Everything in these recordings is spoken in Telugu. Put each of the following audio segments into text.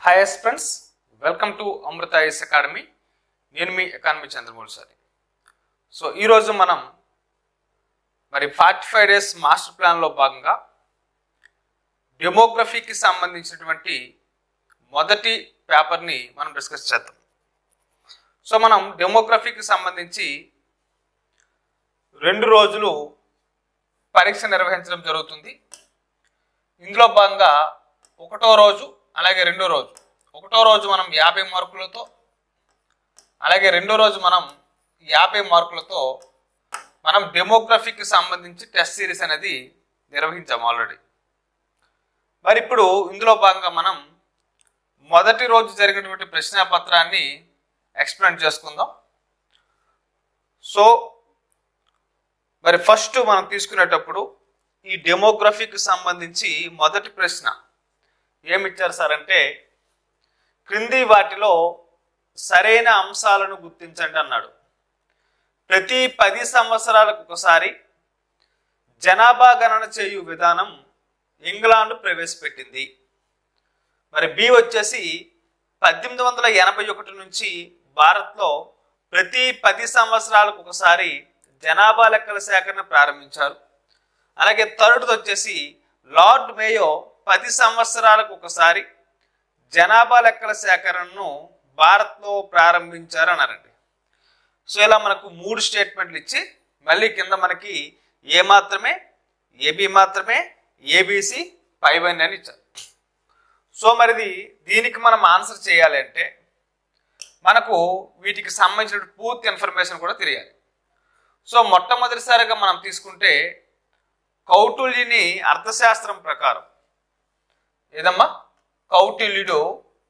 hi friends welcome to Amrutha IAS academy నేను మీ ఎకానమీ చంద్రమౌళి సార్ సో ఈరోజు మనం మరి ఫార్టీ ఫైవ్ డేస్ మాస్టర్ ప్లాన్లో భాగంగా డెమోగ్రఫీకి సంబంధించినటువంటి మొదటి పేపర్ని మనం డిస్కస్ చేద్దాం సో మనం డెమోగ్రఫీకి సంబంధించి రెండు రోజులు పరీక్ష నిర్వహించడం జరుగుతుంది ఇందులో భాగంగా ఒకటో రోజు అలాగే రెండో రోజు ఒకటో రోజు మనం యాభై మార్కులతో అలాగే రెండో రోజు మనం యాభై మార్కులతో మనం డెమోగ్రఫీకి సంబంధించి టెస్ట్ సిరీస్ అనేది నిర్వహించాం ఆల్రెడీ మరి ఇప్పుడు ఇందులో భాగంగా మనం మొదటి రోజు జరిగినటువంటి ప్రశ్నాపత్రాన్ని ఎక్స్ప్లెయిన్ చేసుకుందాం సో మరి ఫస్ట్ మనం తీసుకునేటప్పుడు ఈ డెమోగ్రఫీకి సంబంధించి మొదటి ప్రశ్న ఏమిచ్చారు సార్ అంటే క్రింది వాటిలో సరైన అంశాలను గుర్తించండి అన్నాడు ప్రతి పది సంవత్సరాలకు ఒకసారి జనాభా గణన చేయు విధానం ఇంగ్లాండ్ ప్రవేశపెట్టింది మరి బి వచ్చేసి పద్దెనిమిది వందల ఎనభై ఒకటి నుంచి భారత్లో ప్రతి పది సంవత్సరాలకు ఒకసారి జనాభా లెక్కల సేకరణ ప్రారంభించారు అలాగే థర్డ్ వచ్చేసి లార్డ్ మేయో పది సంవత్సరాలకు ఒకసారి జనాభా లెక్కల సేకరణను భారత్లో ప్రారంభించారు అన్నారండి సో ఇలా మనకు మూడు స్టేట్మెంట్లు ఇచ్చి మళ్ళీ కింద మనకి ఏ మాత్రమే ఏబి మాత్రమే ఏబిసి పైవన్ అని ఇచ్చారు సో మరిది దీనికి మనం ఆన్సర్ చేయాలి అంటే మనకు వీటికి సంబంధించిన పూర్తి ఇన్ఫర్మేషన్ కూడా తెలియాలి సో మొట్టమొదటిసారిగా మనం తీసుకుంటే కౌటిల్యుని అర్థశాస్త్రం ప్రకారం ఏదమ్మా కౌటిల్యుడు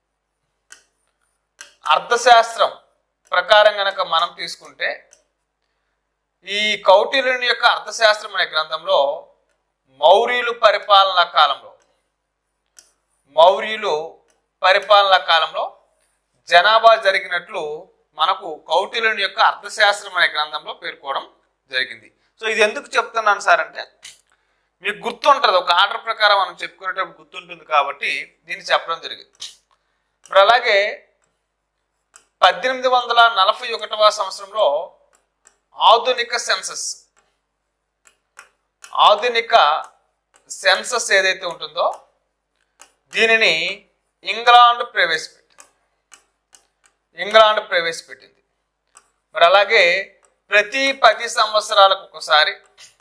అర్థశాస్త్రం ప్రకారం గనక మనం తీసుకుంటే ఈ కౌటిల్యుని యొక్క అర్థశాస్త్రం అనే గ్రంథంలో మౌర్యులు పరిపాలనా కాలంలో మౌర్యులు పరిపాలనా కాలంలో జనాభా జరిగినట్లు మనకు కౌటిల్యుని యొక్క అర్థశాస్త్రం అనే గ్రంథంలో పేర్కోవడం జరిగింది సో ఇది ఎందుకు చెప్తున్నాను సార్ అంటే మీకు గుర్తుంటుంది ఒక ఆర్డర్ ప్రకారం మనం చెప్పుకునేటప్పుడు గుర్తుంటుంది కాబట్టి దీన్ని చెప్పడం జరిగింది ఇప్పుడు అలాగే పద్దెనిమిది వందల నలభై ఒకటవ సంవత్సరంలో ఆధునిక సెన్సస్ ఆధునిక సెన్సస్ ఏదైతే ఉంటుందో దీనిని ఇంగ్లాండ్ ప్రవేశపెట్టింది ఇంగ్లాండ్ ప్రవేశపెట్టింది మరి అలాగే ప్రతి పది సంవత్సరాలకు ఒకసారి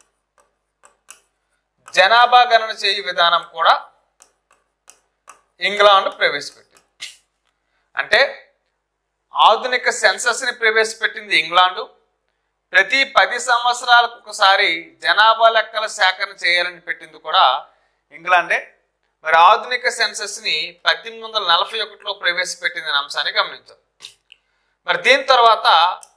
జనాభా గణన చేయు విధానం కూడా ఇంగ్లాండ్ ప్రవేశపెట్టింది అంటే ఆధునిక సెన్సస్ని ప్రవేశపెట్టింది ఇంగ్లాండు ప్రతి పది సంవత్సరాలకు ఒకసారి జనాభా లెక్కల సేకరణ చేయాలని పెట్టింది కూడా ఇంగ్లాండే మరి ఆధునిక సెన్సస్ని పద్దెనిమిది వందల నలభై ఒకటిలో ప్రవేశపెట్టింది అనే అంశాన్ని గమనించాం మరి దీని తర్వాత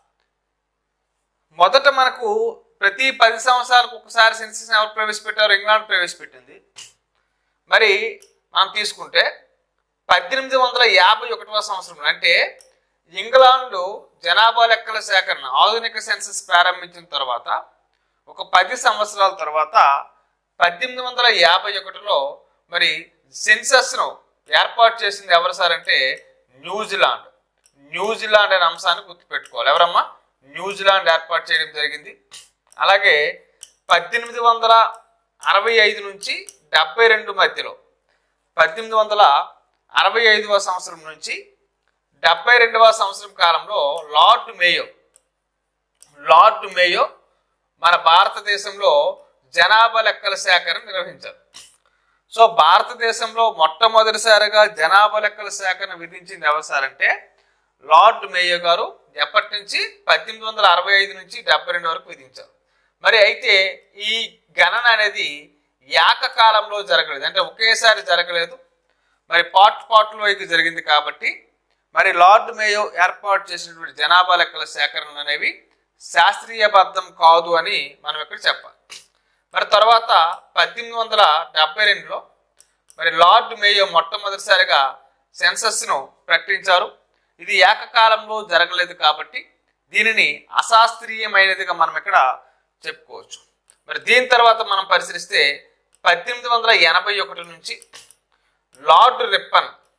మొదట మనకు ప్రతి పది సంవత్సరాలకు ఒకసారి సెన్సస్ ఎవరు ప్రవేశపెట్టారు ఇంగ్లాండ్ ప్రవేశపెట్టింది మరి మనం తీసుకుంటే పద్దెనిమిది వందల యాభై ఒకటవ సంవత్సరంలో అంటే ఇంగ్లాండ్ జనాభా లెక్కల సేకరణ ఆధునిక సెన్సస్ ప్రారంభించిన తర్వాత ఒక పది సంవత్సరాల తర్వాత పద్దెనిమిది వందల యాభై ఒకటిలో మరి సెన్సస్ను ఏర్పాటు చేసింది ఎవరు సార్ అంటే న్యూజిలాండ్ న్యూజిలాండ్ అనే అంశాన్ని గుర్తుపెట్టుకోవాలి ఎవరమ్మా న్యూజిలాండ్ ఏర్పాటు చేయడం జరిగింది అలాగే పద్దెనిమిది వందల అరవై ఐదు నుంచి డెబ్బై రెండు మధ్యలో పద్దెనిమిది వందల అరవై ఐదవ సంవత్సరం నుంచి డెబ్బై రెండవ సంవత్సరం కాలంలో లార్డ్ మేయో లార్డ్ మేయో మన భారతదేశంలో జనాభా లెక్కల సేకరణ నిర్వహించారు సో భారతదేశంలో మొట్టమొదటిసారిగా జనాభా లెక్కల సేకరణ విధించింది ఎవరు సార్ అంటే లార్డ్ మేయో గారు ఎప్పటి నుంచి పద్దెనిమిది వందల అరవై ఐదు నుంచి డెబ్బై రెండు వరకు విధించారు మరి అయితే ఈ గణన అనేది ఏకకాలంలో జరగలేదు అంటే ఒకేసారి జరగలేదు మరి పాట్ పాట్లో ఇది జరిగింది కాబట్టి మరి లార్డ్ మేయో ఏర్పాటు చేసినటువంటి జనాభా లెక్కల సేకరణలు అనేవి శాస్త్రీయబద్ధం కాదు అని మనం ఇక్కడ చెప్పాలి మరి తర్వాత పద్దెనిమిది వందల డెబ్బై రెండులో మరి లార్డ్ మేయో మొట్టమొదటిసారిగా సెన్సస్ను ప్రకటించారు ఇది ఏకకాలంలో జరగలేదు కాబట్టి దీనిని అశాస్త్రీయమైనదిగా మనం ఇక్కడ చెప్పుకోవచ్చు మరి దీని తర్వాత మనం పరిశీలిస్తే పద్దెనిమిది వందల ఎనభై ఒకటి నుంచి లార్డ్ రిప్పన్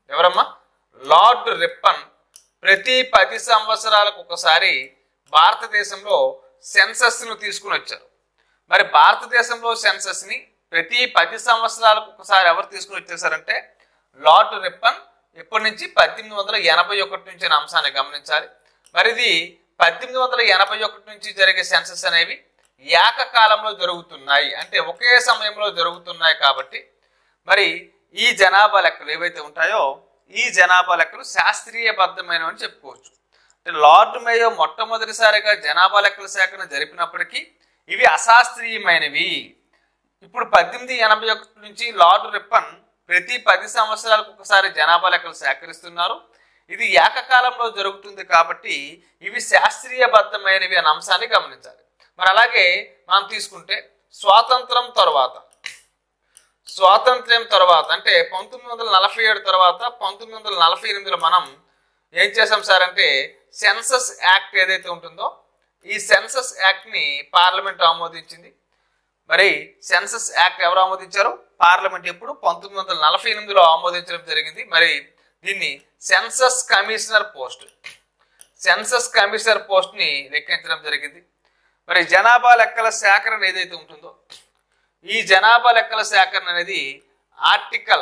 ఎవరమ్మా లార్డ్ రిప్పన్ ప్రతి పది సంవత్సరాలకు ఒకసారి భారతదేశంలో సెన్సస్ ను తీసుకుని వచ్చారు మరి భారతదేశంలో సెన్సస్ ని ప్రతి పది సంవత్సరాలకు ఒకసారి ఎవరు తీసుకుని వచ్చేసారంటే లార్డ్ రిప్పన్ ఎప్పటి నుంచి పద్దెనిమిది వందల ఎనభై ఒకటి నుంచి అనే అంశాన్ని గమనించాలి మరి ఇది పద్దెనిమిది వందల ఎనభై ఒకటి నుంచి జరిగే సెన్సస్ అనేవి ఏకకాలంలో జరుగుతున్నాయి అంటే ఒకే సమయంలో జరుగుతున్నాయి కాబట్టి మరి ఈ జనాభా లెక్కలు ఏవైతే ఉంటాయో ఈ జనాభా లెక్కలు శాస్త్రీయబద్ధమైనవి అని చెప్పుకోవచ్చు అంటే లార్డ్ మేయో మొట్టమొదటిసారిగా జనాభా లెక్కల సేకరణ జరిపినప్పటికీ ఇవి అశాస్త్రీయమైనవి ఇప్పుడు పద్దెనిమిది ఎనభై ఒకటి నుంచి లార్డ్ రిప్పన్ ప్రతి పది సంవత్సరాలకు ఒకసారి జనాభా లెక్కలు సేకరిస్తున్నారు ఇది ఏకకాలంలో జరుగుతుంది కాబట్టి ఇవి శాస్త్రీయబద్ధమైనవి అనే అంశాన్ని గమనించాలి మరి అలాగే మనం తీసుకుంటే స్వాతంత్రం తర్వాత స్వాతంత్ర్యం తర్వాత అంటే పంతొమ్మిది వందల నలభై ఏడు తర్వాత పంతొమ్మిది వందల నలభై ఎనిమిదిలో మనం ఏం చేసాం సార్ అంటే సెన్సస్ యాక్ట్ ఏదైతే ఉంటుందో ఈ సెన్సస్ యాక్ట్ని పార్లమెంట్ ఆమోదించింది మరి సెన్సస్ యాక్ట్ ఎవరు ఆమోదించారు పార్లమెంట్ ఎప్పుడు పంతొమ్మిది వందల నలభై ఎనిమిదిలో ఆమోదించడం జరిగింది మరి దీన్ని census commissioner post census commissioner పోస్ట్ని లెక్కించడం జరిగింది మరి జనాభా లెక్కల సేకరణ ఏదైతే ఉంటుందో ఈ జనాభా లెక్కల సేకరణ అనేది ఆర్టికల్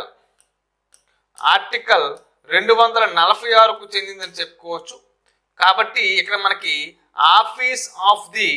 ఆర్టికల్ రెండు వందల నలభై ఆరుకు చెందిందని చెప్పుకోవచ్చు కాబట్టి ఇక్కడ మనకి office of the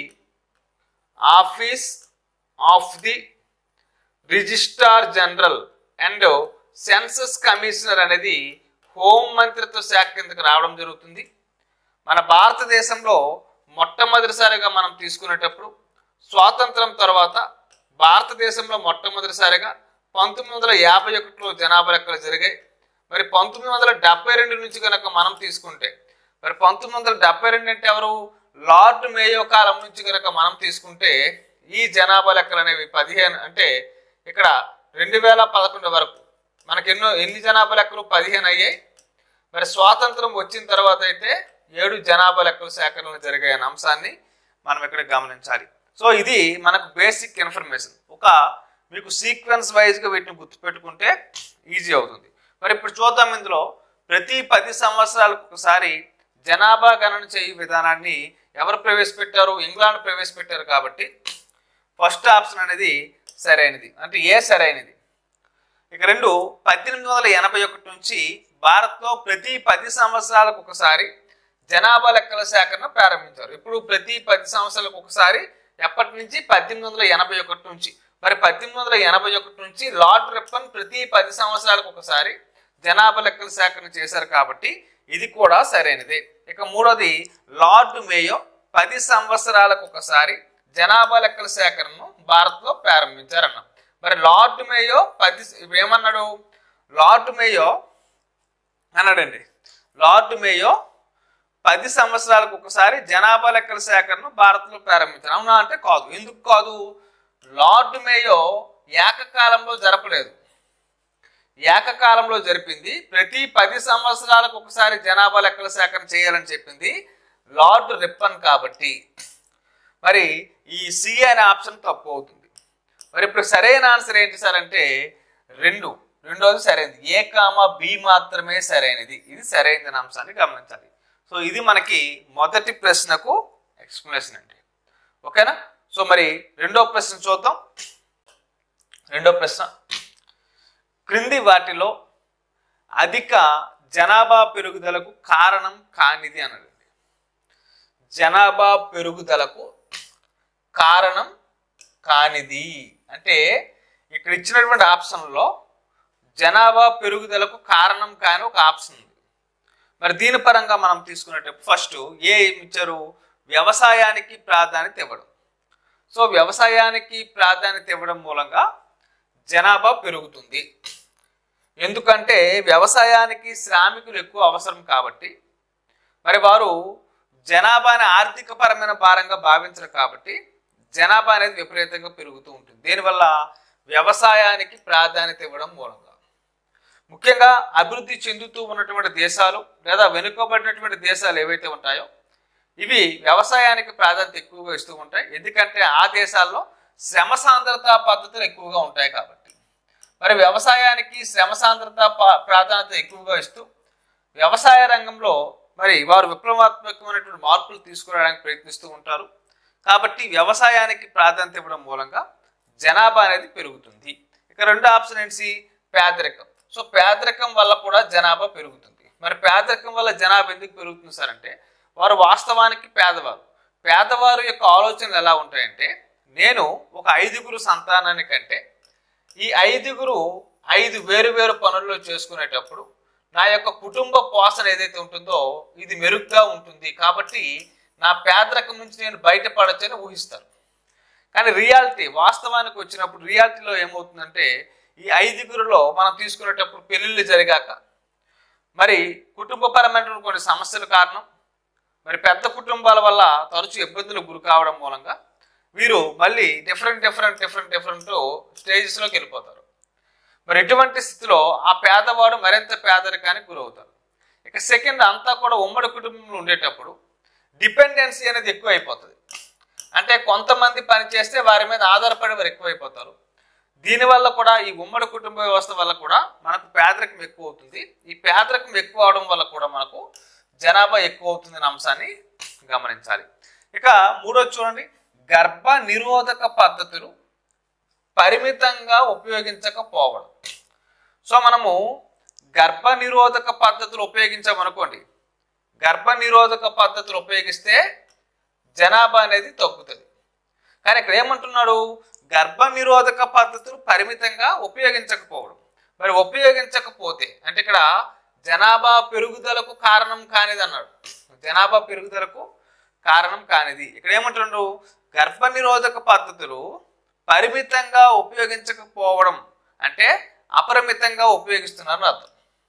office of the registrar general and census commissioner అనేది హోం మంత్రిత్వ శాఖ కిందకి రావడం జరుగుతుంది మన భారతదేశంలో మొట్టమొదటిసారిగా మనం తీసుకునేటప్పుడు స్వాతంత్రం తర్వాత భారతదేశంలో మొట్టమొదటిసారిగా పంతొమ్మిది వందల యాభై ఒకటిలో జనాభా లెక్కలు జరిగాయి మరి పంతొమ్మిది వందల డెబ్బై రెండు నుంచి కనుక మనం తీసుకుంటే మరి పంతొమ్మిది వందల డెబ్బై రెండు అంటే ఎవరు లార్డ్ మేయో కాలం నుంచి కనుక మనం తీసుకుంటే ఈ జనాభా లెక్కలు అనేవి పదిహేను అంటే ఇక్కడ రెండు వేల పదకొండు వరకు మనకి ఎన్నో ఎన్ని జనాభా లెక్కలు పదిహేను అయ్యాయి మరి స్వాతంత్రం వచ్చిన తర్వాత అయితే ఏడు జనాభా లెక్కలు సేకరణలు జరిగాయి అనే అంశాన్ని మనం ఇక్కడ గమనించాలి సో ఇది మనకు బేసిక్ ఇన్ఫర్మేషన్ ఒక మీకు సీక్వెన్స్ వైజ్గా వీటిని గుర్తుపెట్టుకుంటే ఈజీ అవుతుంది మరి ఇప్పుడు చూద్దాం ఇందులో ప్రతి పది సంవత్సరాలకు ఒకసారి జనాభా గణన చేయు విధానాన్ని ఎవరు ప్రవేశపెట్టారు ఇంగ్లాండ్ ప్రవేశపెట్టారు కాబట్టి ఫస్ట్ ఆప్షన్ అనేది సరైనది అంటే ఏ సరైనది ఇక రెండు పద్దెనిమిది వందల ఎనభై ఒకటి నుంచి భారత్లో ప్రతి పది సంవత్సరాలకు ఒకసారి జనాభా లెక్కల సేకరణ ప్రారంభించారు ఇప్పుడు ప్రతి పది సంవత్సరాలకు ఒకసారి ఎప్పటి నుంచి పద్దెనిమిది వందల ఎనభై ఒకటి నుంచి మరి పద్దెనిమిది వందల ఎనభై ఒకటి నుంచి లార్డ్ రిప్పన్ ప్రతి పది సంవత్సరాలకు ఒకసారి జనాభా లెక్కల సేకరణ చేశారు కాబట్టి ఇది కూడా సరైనదే ఇక మూడోది లార్డ్ మేయో పది సంవత్సరాలకు ఒకసారి జనాభా లెక్కల సేకరణను భారత్లో ప్రారంభించారన్న మరి లార్డ్ మేయో పది ఏమన్నాడు లార్డ్ మేయో అన్నాడండి లార్డ్ మేయో పది సంవత్సరాలకు ఒకసారి జనాభా లెక్కల సేకరణను భారత్లో ప్రారంభించారు అవునా అంటే కాదు ఎందుకు కాదు లార్డ్ మేయో ఏకకాలంలో జరపలేదు ఏకకాలంలో జరిపింది ప్రతి పది సంవత్సరాలకు ఒకసారి జనాభా లెక్కల సేకరణ చేయాలని చెప్పింది లార్డ్ రిప్పన్ కాబట్టి మరి ఈ సి అనే ఆప్షన్ తప్పు అవుతుంది మరి ఇప్పుడు సరైన ఆన్సర్ ఏంటి సార్ అంటే రెండు రెండోది సరైనది ఏ కామ బి మాత్రమే సరైనది ఇది సరైనది అనే అంశాన్ని గమనించాలి సో ఇది మనకి మొదటి ప్రశ్నకు ఎక్స్ప్లెనేషన్ అండి ఓకేనా సో మరి రెండో ప్రశ్న చూద్దాం రెండో ప్రశ్న క్రింది వాటిలో అధిక జనాభా పెరుగుదలకు కారణం కానిది అన్నది జనాభా పెరుగుదలకు కారణం కానిది అంటే ఇక్కడ ఇచ్చినటువంటి ఆప్షన్లో జనాభా పెరుగుదలకు కారణం కాని ఒక ఆప్షన్ ఉంది మరి దీని పరంగా మనం తీసుకునేటప్పుడు ఫస్ట్ ఏ ఏమి ఇచ్చారు వ్యవసాయానికి ప్రాధాన్యత ఇవ్వడం సో వ్యవసాయానికి ప్రాధాన్యత ఇవ్వడం మూలంగా జనాభా పెరుగుతుంది ఎందుకంటే వ్యవసాయానికి శ్రామికులు ఎక్కువ అవసరం కాబట్టి మరి వారు జనాభాని ఆర్థికపరమైన భారంగా భావించరు కాబట్టి జనాభా అనేది విపరీతంగా పెరుగుతూ ఉంటుంది దీనివల్ల వ్యవసాయానికి ప్రాధాన్యత ఇవ్వడం మూలంగా ముఖ్యంగా అభివృద్ధి చెందుతూ ఉన్నటువంటి దేశాలు లేదా వెనుకబడినటువంటి దేశాలు ఏవైతే ఉంటాయో ఇవి వ్యవసాయానికి ప్రాధాన్యత ఎక్కువగా ఇస్తూ ఉంటాయి ఎందుకంటే ఆ దేశాల్లో శ్రమ సాంద్రత పద్ధతులు ఎక్కువగా ఉంటాయి కాబట్టి మరి వ్యవసాయానికి శ్రమ సాంద్రత పా- ప్రాధాన్యత ఎక్కువగా ఇస్తూ వ్యవసాయ రంగంలో మరి వారు విప్లవాత్మకమైనటువంటి మార్పులు తీసుకురావడానికి ప్రయత్నిస్తూ ఉంటారు కాబట్టి వ్యవసాయానికి ప్రాధాన్యత ఇవ్వడం మూలంగా జనాభా అనేది పెరుగుతుంది ఇక రెండో ఆప్షన్ ఏంటి పేదరికం సో పేదరికం వల్ల కూడా జనాభా పెరుగుతుంది మరి పేదరికం వల్ల జనాభా ఎందుకు పెరుగుతుంది సార్ అంటే వారు వాస్తవానికి పేదవారు పేదవారు యొక్క ఆలోచనలు ఎలా ఉంటాయంటే నేను ఒక ఐదుగురు సంతానాన్ని కంటే ఈ ఐదుగురు ఐదు వేరు వేరు పనుల్లో చేసుకునేటప్పుడు నా యొక్క కుటుంబ పోషణ ఏదైతే ఉంటుందో ఇది మెరుగ్గా ఉంటుంది కాబట్టి నా పేదరికం నుంచి నేను బయటపడొచ్చని ఊహిస్తారు కానీ రియాలిటీ వాస్తవానికి వచ్చినప్పుడు రియాలిటీలో ఏమవుతుందంటే ఈ ఐదుగురులో మనం తీసుకునేటప్పుడు పెళ్ళిళ్ళు జరిగాక మరి కుటుంబపరమైనటువంటి కొన్ని సమస్యల కారణం మరి పెద్ద కుటుంబాల వల్ల తరచూ ఇబ్బందులకు గురి కావడం మూలంగా వీరు మళ్ళీ డిఫరెంట్ డిఫరెంట్ డిఫరెంట్ డిఫరెంట్ స్టేజెస్లోకి వెళ్ళిపోతారు మరి ఇటువంటి స్థితిలో ఆ పేదవాడు మరింత పేదరికానికి గురవుతారు ఇక సెకండ్ అంతా కూడా ఉమ్మడి కుటుంబంలో ఉండేటప్పుడు డిపెండెన్సీ అనేది ఎక్కువ అయిపోతుంది అంటే కొంతమంది పని చేస్తే వారి మీద ఆధారపడి వారు ఎక్కువైపోతారు దీనివల్ల కూడా ఈ ఉమ్మడి కుటుంబ వ్యవస్థ వల్ల కూడా మనకు పేదరికం ఎక్కువ అవుతుంది ఈ పేదరికం ఎక్కువ అవడం వల్ల కూడా మనకు జనాభా ఎక్కువ అవుతుంది అనే అంశాన్ని గమనించాలి ఇక మూడోది చూడండి గర్భ నిరోధక పద్ధతులు పరిమితంగా ఉపయోగించకపోవడం సో మనము గర్భ నిరోధక పద్ధతులు ఉపయోగించామనుకోండి గర్భ నిరోధక పద్ధతులు ఉపయోగిస్తే జనాభా అనేది తగ్గుతుంది కానీ ఇక్కడ ఏమంటున్నాడు గర్భ నిరోధక పద్ధతులు పరిమితంగా ఉపయోగించకపోవడం మరి ఉపయోగించకపోతే అంటే ఇక్కడ జనాభా పెరుగుదలకు కారణం కానిది అన్నాడు జనాభా పెరుగుదలకు కారణం కానిది ఇక్కడ ఏమంటున్నాడు గర్భ నిరోధక పద్ధతులు పరిమితంగా ఉపయోగించకపోవడం అంటే అపరిమితంగా ఉపయోగిస్తున్నారు అర్థం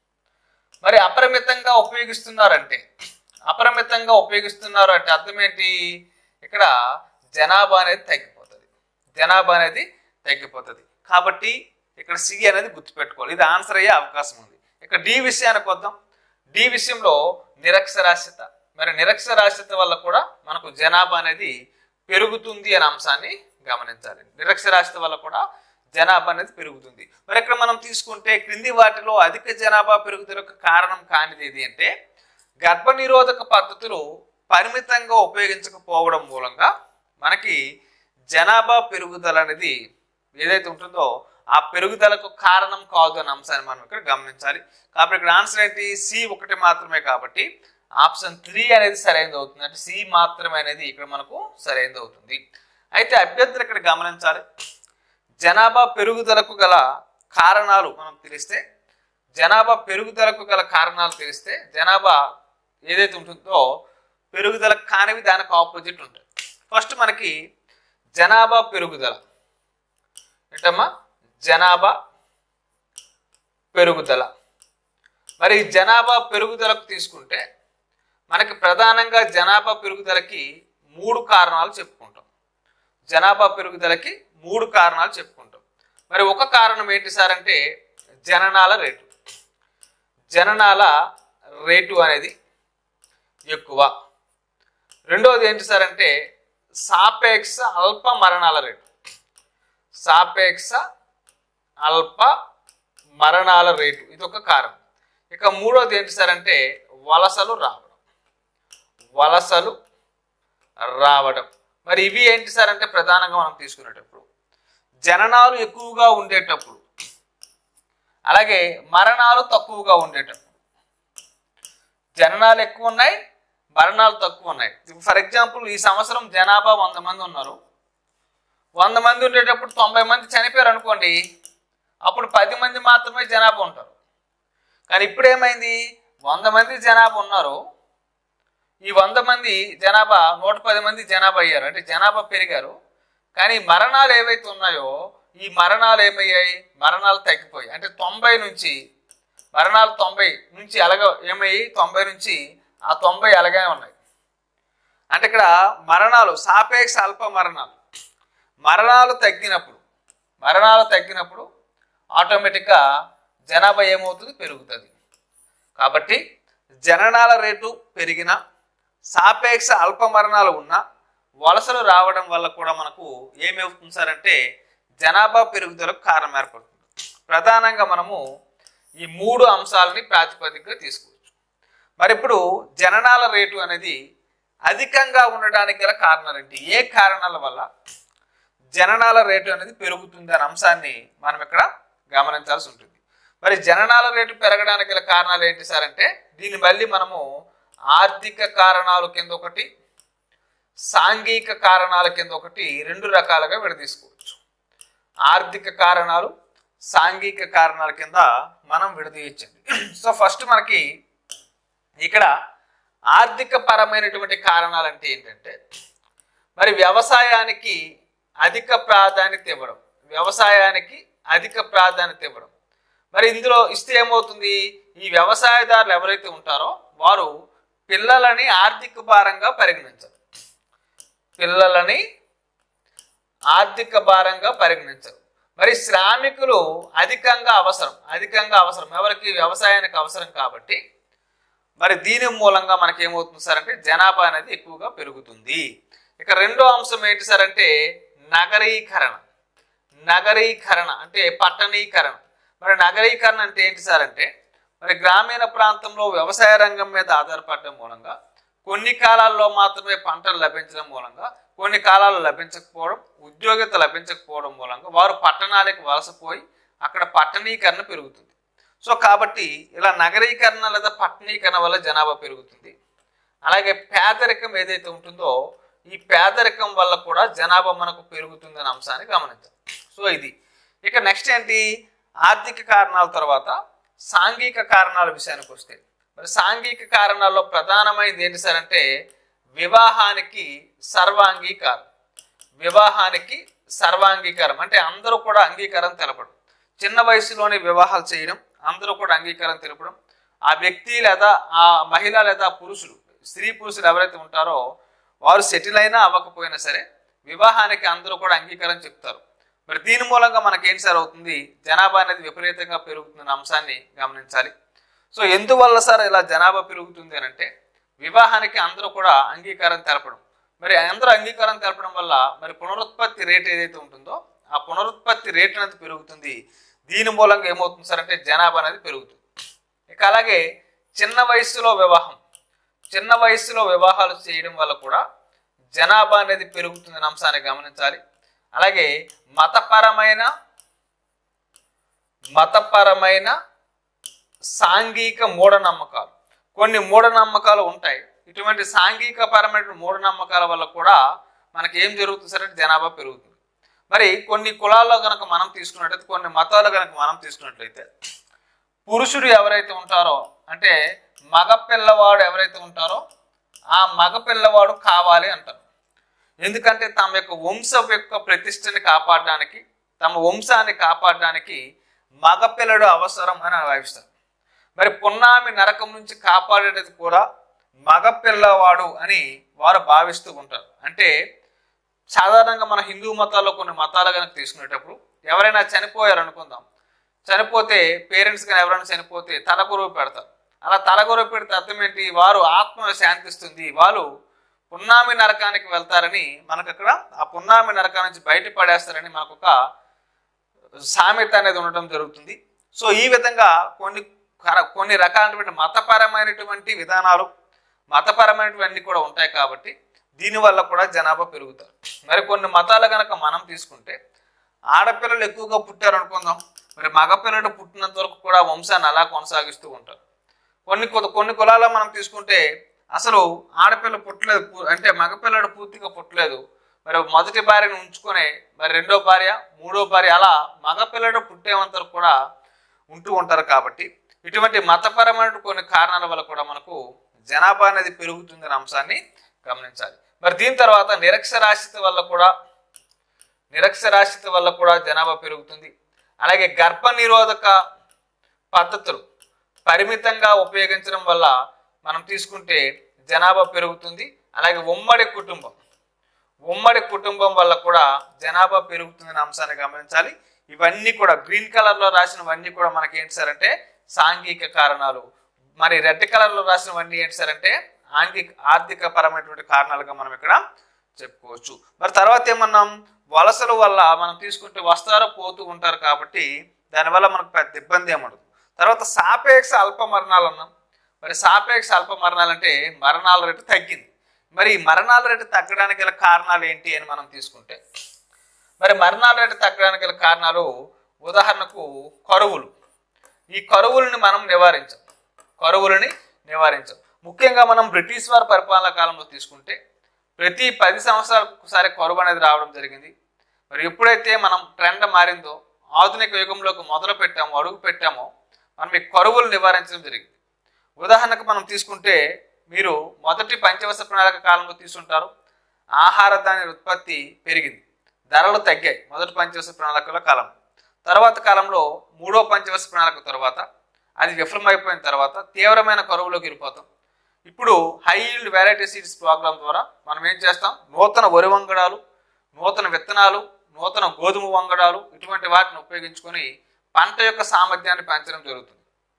మరి అపరిమితంగా ఉపయోగిస్తున్నారంటే అపరిమితంగా ఉపయోగిస్తున్నారు అంటే అర్థం ఏంటి ఇక్కడ జనాభా అనేది తగ్గిపోతుంది జనాభా అనేది తగ్గిపోతుంది కాబట్టి ఇక్కడ సి అనేది గుర్తుపెట్టుకోవాలి ఇది ఆన్సర్ అయ్యే అవకాశం ఉంది ఇక డి విషయానికి వద్దాం డి విషయంలో నిరక్షరాస్యత మరి నిరక్షరాస్యత వల్ల కూడా మనకు జనాభా అనేది పెరుగుతుంది అనే అంశాన్ని గమనించాలి నిరక్షరాస్యత వల్ల కూడా జనాభా అనేది పెరుగుతుంది మరి ఇక్కడ మనం తీసుకుంటే క్రింది వాటిలో అధిక జనాభా పెరుగుదలకు కారణం కానిది ఏది అంటే గర్భ నిరోధక పద్ధతులు పరిమితంగా ఉపయోగించకపోవడం మూలంగా మనకి జనాభా పెరుగుదల అనేది ఏదైతే ఉంటుందో ఆ పెరుగుదలకు కారణం కాదు అనే అంశాన్ని మనం ఇక్కడ గమనించాలి కాబట్టి ఇక్కడ ఆన్సర్ ఏంటి సి ఒకటి మాత్రమే కాబట్టి ఆప్షన్ త్రీ అనేది సరైనది అవుతుంది అంటే సి మాత్రమే అనేది ఇక్కడ మనకు సరైనది అవుతుంది అయితే అభ్యర్థులు ఇక్కడ గమనించాలి జనాభా పెరుగుదలకు గల కారణాలు మనం తెలిస్తే జనాభా పెరుగుదలకు గల కారణాలు తెలిస్తే జనాభా ఏదైతే ఉంటుందో పెరుగుదల కానివి దానికి ఆపోజిట్ ఉంటాయి ఫస్ట్ మనకి జనాభా పెరుగుదల ఏంటమ్మా జనాభా పెరుగుదల మరి ఈ జనాభా పెరుగుదలకు తీసుకుంటే మనకి ప్రధానంగా జనాభా పెరుగుదలకి మూడు కారణాలు చెప్పుకుంటాం జనాభా పెరుగుదలకి మూడు కారణాలు చెప్పుకుంటాం మరి ఒక కారణం ఏంటి సార్ అంటే జననాల రేటు జననాల రేటు అనేది ఎక్కువ రెండవది ఏంటి సార్ అంటే సాపేక్ష అల్ప మరణాల రేటు సాపేక్ష అల్ప మరణాల రేటు ఇది ఒక కారణం ఇక మూడోది ఏంటి సార్ అంటే వలసలు రావడం వలసలు రావడం మరి ఇవి ఏంటి సార్ అంటే ప్రధానంగా మనం తీసుకునేటప్పుడు జననాలు ఎక్కువగా ఉండేటప్పుడు అలాగే మరణాలు తక్కువగా ఉండేటప్పుడు జననాలు ఎక్కువ ఉన్నాయి మరణాలు తక్కువ ఉన్నాయి ఫర్ ఎగ్జాంపుల్ ఈ సంవత్సరం జనాభా వంద మంది ఉన్నారు వంద మంది ఉండేటప్పుడు తొంభై మంది చనిపోయారు అనుకోండి అప్పుడు పది మంది మాత్రమే జనాభా ఉంటారు కానీ ఇప్పుడు ఏమైంది వంద మంది జనాభా ఉన్నారు ఈ వంద మంది జనాభా నూట పది మంది జనాభా అయ్యారు అంటే జనాభా పెరిగారు కానీ మరణాలు ఏవైతే ఉన్నాయో ఈ మరణాలు ఏమయ్యాయి మరణాలు తగ్గిపోయాయి అంటే తొంభై నుంచి మరణాలు తొంభై నుంచి అలాగ ఏమయ్యి తొంభై నుంచి ఆ తొంభై అలాగే ఉన్నాయి అంటే ఇక్కడ మరణాలు సాపేక్ష అల్ప మరణాలు మరణాలు తగ్గినప్పుడు మరణాలు తగ్గినప్పుడు ఆటోమేటిక్గా జనాభా ఏమవుతుంది పెరుగుతుంది కాబట్టి జననాల రేటు పెరిగిన సాపేక్ష అల్ప మరణాలు ఉన్న వలసలు రావడం వల్ల కూడా మనకు ఏమవుతుంది సార్ అంటే జనాభా పెరుగుదలకు కారణం ఏర్పడుతుంది ప్రధానంగా మనము ఈ మూడు అంశాలని ప్రాతిపదికగా తీసుకోవచ్చు మరి ఇప్పుడు జననాల రేటు అనేది అధికంగా ఉండడానికి గల కారణాలు ఏంటి ఏ కారణాల వల్ల జననాల రేటు అనేది పెరుగుతుంది అనే అంశాన్ని మనం ఇక్కడ గమనించాల్సి ఉంటుంది మరి జననాల రేటు పెరగడానికి గల కారణాలు ఏంటి సార్ అంటే దీన్ని మళ్ళీ మనము ఆర్థిక కారణాలు కింద ఒకటి సాంఘిక కారణాల కింద ఒకటి రెండు రకాలుగా విడదీసుకోవచ్చు ఆర్థిక కారణాలు సాంఘిక కారణాల కింద మనం విడదీయచ్చండి సో ఫస్ట్ మనకి ఇక్కడ ఆర్థిక పరమైనటువంటి కారణాలు అంటే ఏంటంటే మరి వ్యవసాయానికి అధిక ప్రాధాన్యత ఇవ్వడం వ్యవసాయానికి అధిక ప్రాధాన్యత ఇవ్వడం మరి ఇందులో ఇస్తే ఏమవుతుంది ఈ వ్యవసాయదారులు ఎవరైతే ఉంటారో వారు పిల్లలని ఆర్థిక భారంగా పరిగణించరు పిల్లలని ఆర్థిక భారంగా పరిగణించరు మరి శ్రామికులు అధికంగా అవసరం అధికంగా అవసరం ఎవరికి వ్యవసాయానికి అవసరం కాబట్టి మరి దీని మూలంగా మనకి ఏమవుతుంది సార్ అంటే జనాభా అనేది ఎక్కువగా పెరుగుతుంది ఇక రెండో అంశం ఏంటి సార్ అంటే నగరీకరణ నగరీకరణ అంటే పట్టణీకరణ మరి నగరీకరణ అంటే ఏంటి సార్ అంటే మరి గ్రామీణ ప్రాంతంలో వ్యవసాయ రంగం మీద ఆధారపడడం మూలంగా కొన్ని కాలాల్లో మాత్రమే పంటలు లభించడం మూలంగా కొన్ని కాలాలు లభించకపోవడం ఉద్యోగిత లభించకపోవడం మూలంగా వారు పట్టణాలకు వలసపోయి అక్కడ పట్టణీకరణ పెరుగుతుంది సో కాబట్టి ఇలా నగరీకరణ లేదా పట్టణీకరణ వల్ల జనాభా పెరుగుతుంది అలాగే పేదరికం ఏదైతే ఉంటుందో ఈ పేదరికం వల్ల కూడా జనాభా మనకు పెరుగుతుంది అనే అంశాన్ని గమనించాలి సో ఇది ఇక నెక్స్ట్ ఏంటి ఆర్థిక కారణాల తర్వాత సాంఘిక కారణాల విషయానికి వస్తే మరి సాంఘిక కారణాల్లో ప్రధానమైనది ఏంటి సార్ అంటే వివాహానికి సర్వాంగీకారం వివాహానికి సర్వాంగీకారం అంటే అందరూ కూడా అంగీకారం తెలపడం చిన్న వయసులోనే వివాహాలు చేయడం అందరూ కూడా అంగీకారం తెలపడం ఆ వ్యక్తి లేదా ఆ మహిళ లేదా పురుషులు స్త్రీ పురుషులు ఎవరైతే ఉంటారో వారు సెటిల్ అయినా అవ్వకపోయినా సరే వివాహానికి అందరూ కూడా అంగీకారం చెప్తారు మరి దీని మూలంగా మనకి ఏంటి సార్ అవుతుంది జనాభా అనేది విపరీతంగా పెరుగుతున్న అంశాన్ని గమనించాలి సో ఎందువల్ల సార్ ఇలా జనాభా పెరుగుతుంది అని అంటే వివాహానికి అందరూ కూడా అంగీకారం తెలపడం మరి అందరూ అంగీకారం తెలపడం వల్ల మరి పునరుత్పత్తి రేట్ ఏదైతే ఉంటుందో ఆ పునరుత్పత్తి రేట్ అనేది పెరుగుతుంది దీని మూలంగా ఏమవుతుంది సార్ అంటే జనాభా అనేది పెరుగుతుంది ఇక అలాగే చిన్న వయసులో వివాహం చిన్న వయసులో వివాహాలు చేయడం వల్ల కూడా జనాభా అనేది పెరుగుతుందనే అంశాన్ని గమనించాలి అలాగే మతపరమైన మతపరమైన సాంఘిక మూఢనమ్మకాలు కొన్ని మూఢనమ్మకాలు ఉంటాయి ఇటువంటి సాంఘిక పరమైన మూఢనమ్మకాల వల్ల కూడా మనకి ఏం జరుగుతుంది సరే జనాభా పెరుగుతుంది మరి కొన్ని కులాల్లో కనుక మనం తీసుకున్నట్లయితే కొన్ని మతాలు కనుక మనం తీసుకున్నట్లయితే పురుషుడు ఎవరైతే ఉంటారో అంటే మగ పిల్లవాడు ఎవరైతే ఉంటారో ఆ మగ పిల్లవాడు కావాలి అంటారు ఎందుకంటే తమ యొక్క వంశం యొక్క ప్రతిష్టని కాపాడడానికి తమ వంశాన్ని కాపాడడానికి మగపిల్లడు అవసరం అని భావిస్తారు మరి పున్నామి నరకం నుంచి కాపాడేది కూడా మగపిల్లవాడు అని వారు భావిస్తూ ఉంటారు అంటే సాధారణంగా మన హిందూ మతాల్లో కొన్ని మతాలు కనుక తీసుకునేటప్పుడు ఎవరైనా చనిపోయారు అనుకుందాం చనిపోతే పేరెంట్స్ కానీ ఎవరైనా చనిపోతే తలకొరువు పెడతారు అలా తలకొరువు పెడితే అర్థం ఏంటి వారు ఆత్మ శాంతిస్తుంది వాళ్ళు పున్నామి నరకానికి వెళ్తారని మనకు అక్కడ ఆ పున్నామి నరకా నుంచి బయటపడేస్తారని మనకు ఒక సామెత అనేది ఉండటం జరుగుతుంది సో ఈ విధంగా కొన్ని కర- కొన్ని రకాలైనటువంటి మతపరమైనటువంటి విధానాలు మతపరమైనటువంటి కూడా ఉంటాయి కాబట్టి దీనివల్ల కూడా జనాభా పెరుగుతారు మరి కొన్ని మతాలు కనుక మనం తీసుకుంటే ఆడపిల్లలు ఎక్కువగా పుట్టారు అనుకుందాం మరి మగపిల్లడు పుట్టినంత వరకు కూడా వంశాన్ని అలా కొనసాగిస్తూ ఉంటారు కొన్ని కు- కొన్ని కులాల్లో మనం తీసుకుంటే అసలు ఆడపిల్ల పుట్టలేదు పు- అంటే మగపిల్లడు పూర్తిగా పుట్టలేదు మరి మొదటి భార్యను ఉంచుకొని మరి రెండో భార్య మూడో భార్య అలా మగపిల్లడు పుట్టేంత వరకు కూడా ఉంటూ ఉంటారు కాబట్టి ఇటువంటి మతపరమైన కొన్ని కారణాల వల్ల కూడా మనకు జనాభా అనేది పెరుగుతుందనే అంశాన్ని గమనించాలి మరి దీని తర్వాత నిరక్షరాస్యత వల్ల కూడా నిరక్షరాస్యత వల్ల కూడా జనాభా పెరుగుతుంది అలాగే గర్భ నిరోధక పద్ధతులు పరిమితంగా ఉపయోగించడం వల్ల మనం తీసుకుంటే జనాభా పెరుగుతుంది అలాగే ఉమ్మడి కుటుంబం ఉమ్మడి కుటుంబం వల్ల కూడా జనాభా పెరుగుతుందనే అంశాన్ని గమనించాలి ఇవన్నీ కూడా గ్రీన్ కలర్లో రాసినవన్నీ కూడా మనకి ఏంటి సార్ అంటే సాంఘిక కారణాలు మరి రెడ్ కలర్లో రాసినవన్నీ ఏంటి సార్ అంటే ఆంగిక ఆర్థిక పరమైనటువంటి కారణాలుగా మనం ఇక్కడ చెప్పుకోవచ్చు మరి తర్వాత ఏమన్నాం వలసల వల్ల మనం తీసుకుంటే వస్తారు పోతూ ఉంటారు కాబట్టి దానివల్ల మనకు పెద్ద ఇబ్బంది ఏముండదు తర్వాత సాపేక్ష అల్ప మరణాలు అన్నాం మరి సాపేక్ష అల్ప మరణాలు అంటే మరణాల రేటు తగ్గింది మరి ఈ మరణాల రేటు తగ్గడానికి గల కారణాలు ఏంటి అని మనం తీసుకుంటే మరి మరణాల రేటు తగ్గడానికి గల కారణాలు ఉదాహరణకు కరువులు ఈ కరువులని మనం నివారించాం కరువులని నివారించాం ముఖ్యంగా మనం బ్రిటిష్ వారి పరిపాలనా కాలంలో తీసుకుంటే ప్రతి పది సంవత్సరాలకు ఒకసారి కరువు అనేది రావడం జరిగింది మరి ఎప్పుడైతే మనం ట్రెండ్ మారిందో ఆధునిక యుగంలోకి మొదలు పెట్టామో అడుగు పెట్టామో మనం ఈ కరువులు నివారించడం జరిగింది ఉదాహరణకు మనం తీసుకుంటే మీరు మొదటి పంచవర్ష ప్రణాళిక కాలంలో తీసుకుంటారు ఆహార ధాన్య ఉత్పత్తి పెరిగింది ధరలు తగ్గాయి మొదటి పంచవర్ష ప్రణాళికల కాలం తర్వాత కాలంలో మూడో పంచవర్ష ప్రణాళిక తర్వాత అది విఫలమైపోయిన తర్వాత తీవ్రమైన కరువులోకి వెళ్ళిపోతాం ఇప్పుడు high yield variety seeds programme ద్వారా మనం ఏం చేస్తాం నూతన వరి వంగడాలు నూతన విత్తనాలు నూతన గోధుమ వంగడాలు ఇటువంటి వాటిని ఉపయోగించుకొని పంట యొక్క సామర్థ్యాన్ని పెంచడం జరుగుతుంది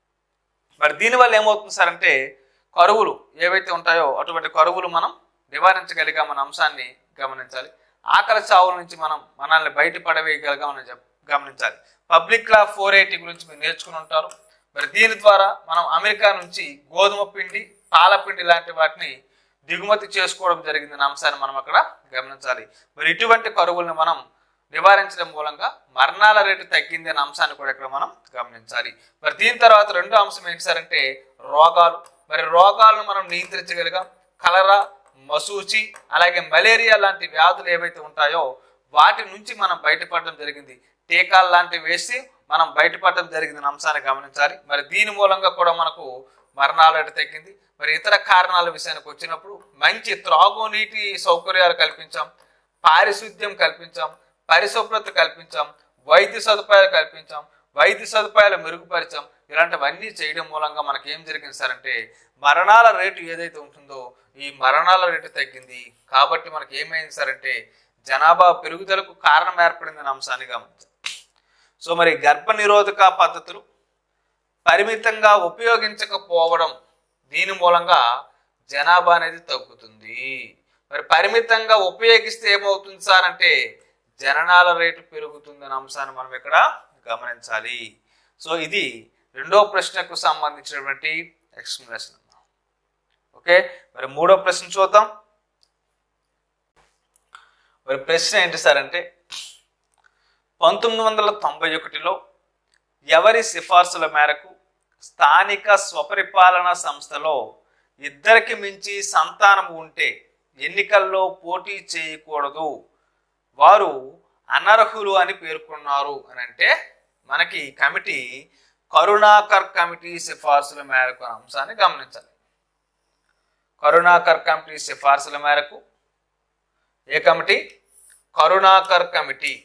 మరి దీనివల్ల ఏమవుతుంది సార్ అంటే కరువులు ఏవైతే ఉంటాయో అటువంటి కరువులు మనం నివారించగలిగామన్న అంశాన్ని గమనించాలి ఆకలి చావుల నుంచి మనం మనల్ని బయటపడవేయగలిగామని చెప్ గమనించాలి పబ్లిక్ లా ఫోర్ ఎయిటీ గురించి మీరు నేర్చుకుని ఉంటారు మరి దీని ద్వారా మనం అమెరికా నుంచి గోధుమ పిండి పాల పిండి లాంటి వాటిని దిగుమతి చేసుకోవడం జరిగిందన్న అంశాన్ని మనం అక్కడ గమనించాలి మరి ఇటువంటి కరువుల్ని మనం నివారించడం మూలంగా మరణాల రేటు తగ్గింది అనే అంశాన్ని కూడా ఇక్కడ మనం గమనించాలి మరి దీని తర్వాత రెండో అంశం ఏంటి సార్ అంటే రోగాలు మరి రోగాలను మనం నియంత్రించగలిగాం కలరా మసూచి అలాగే మలేరియా లాంటి వ్యాధులు ఏవైతే ఉంటాయో వాటి నుంచి మనం బయటపడడం జరిగింది టీకాలు లాంటివి వేసి మనం బయటపడడం జరిగింది అంశాన్ని గమనించాలి మరి దీని మూలంగా కూడా మనకు మరణాల రేటు తగ్గింది మరి ఇతర కారణాల విషయానికి వచ్చినప్పుడు మంచి త్రాగునీటి సౌకర్యాలు కల్పించాం పారిశుద్ధ్యం కల్పించాం పరిశుభ్రత కల్పించాం వైద్య సదుపాయాలు కల్పించాం వైద్య సదుపాయాలు మెరుగుపరిచాం ఇలాంటివన్నీ చేయడం మూలంగా మనకి ఏం జరిగింది సార్ అంటే మరణాల రేటు ఏదైతే ఉంటుందో ఈ మరణాల రేటు తగ్గింది కాబట్టి మనకి ఏమైంది సార్ అంటే జనాభా పెరుగుదలకు కారణం ఏర్పడిందనే అంశాన్ని గమనించాం సో మరి గర్భ నిరోధక పద్ధతులు పరిమితంగా ఉపయోగించకపోవడం దీని మూలంగా జనాభా అనేది తగ్గుతుంది మరి పరిమితంగా ఉపయోగిస్తే ఏమవుతుంది సార్ అంటే జననాల రేటు పెరుగుతుంది అనే అంశాన్ని మనం ఇక్కడ గమనించాలి సో ఇది రెండో ప్రశ్నకు సంబంధించినటువంటి ఎక్స్ప్లెనేషన్ ఓకే మరి మూడో ప్రశ్న చూద్దాం మరి ప్రశ్న ఏంటి సార్ అంటే పంతొమ్మిది వందల తొంభై ఒకటిలో ఎవరి సిఫార్సుల మేరకు స్థానిక స్వపరిపాలన సంస్థలో ఇద్దరికి మించి సంతానం ఉంటే ఎన్నికల్లో పోటీ చేయకూడదు వారు అనర్హులు అని పేర్కొన్నారు అని అంటే మనకి కమిటీ కరుణాకర్ కమిటీ సిఫార్సుల మేరకు అనే అంశాన్ని గమనించాలి కరుణాకర్ కమిటీ సిఫార్సుల మేరకు ఏ కమిటీ కరుణాకర్ కమిటీ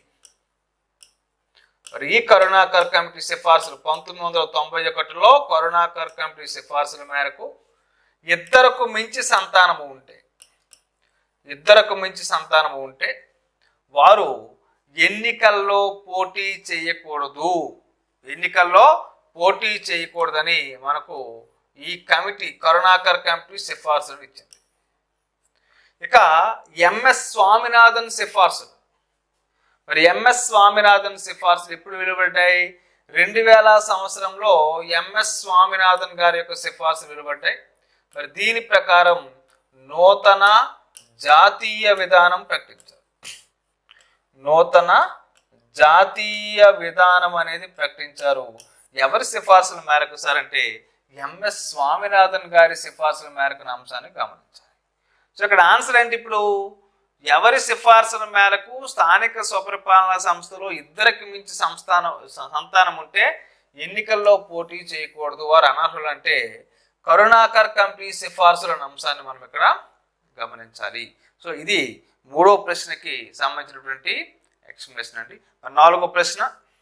మరి ఈ కరుణాకర్ కమిటీ సిఫార్సులు పంతొమ్మిది వందల తొంభై ఒకటిలో కరుణాకర్ కమిటీ సిఫార్సుల మేరకు ఇద్దరకు మించి సంతానము ఉంటే ఇద్దరకు మించి సంతానము ఉంటే వారు ఎన్నికల్లో పోటీ చేయకూడదు ఎన్నికల్లో పోటీ చేయకూడదని మనకు ఈ కమిటీ కరుణాకర్ కమిటీ సిఫార్సులు ఇచ్చింది ఇక ఎంఎస్ స్వామినాథన్ సిఫార్సులు మరి ఎంఎస్ స్వామినాథన్ సిఫార్సులు ఎప్పుడు వెలువడ్డాయి రెండు వేల సంవత్సరంలో ఎంఎస్ స్వామినాథన్ గారి యొక్క సిఫార్సులు వెలువడ్డాయి మరి దీని ప్రకారం నూతన జాతీయ విధానం ప్రకటించారు నూతన జాతీయ విధానం అనేది ప్రకటించారు ఎవరి సిఫార్సుల మేరకు సార్ అంటే ఎంఎస్ స్వామినాథన్ గారి సిఫార్సుల మేరకు అనే అంశాన్ని గమనించాలి సో ఇక్కడ ఆన్సర్ ఏంటి ఇప్పుడు ఎవరి సిఫార్సుల మేరకు స్థానిక స్వపరిపాలనా సంస్థలో ఇద్దరికి మించి సంస్థానం సంతానం ఉంటే ఎన్నికల్లో పోటీ చేయకూడదు వారు అనర్హులు అంటే కరుణాకర్ కమిటీ సిఫార్సుల అంశాన్ని మనం ఇక్కడ గమనించాలి సో ఇది మూడో ప్రశ్నకి సంబంధించినటువంటి ఎక్స్ప్లెనేషన్ అండి మరి నాలుగో ప్రశ్న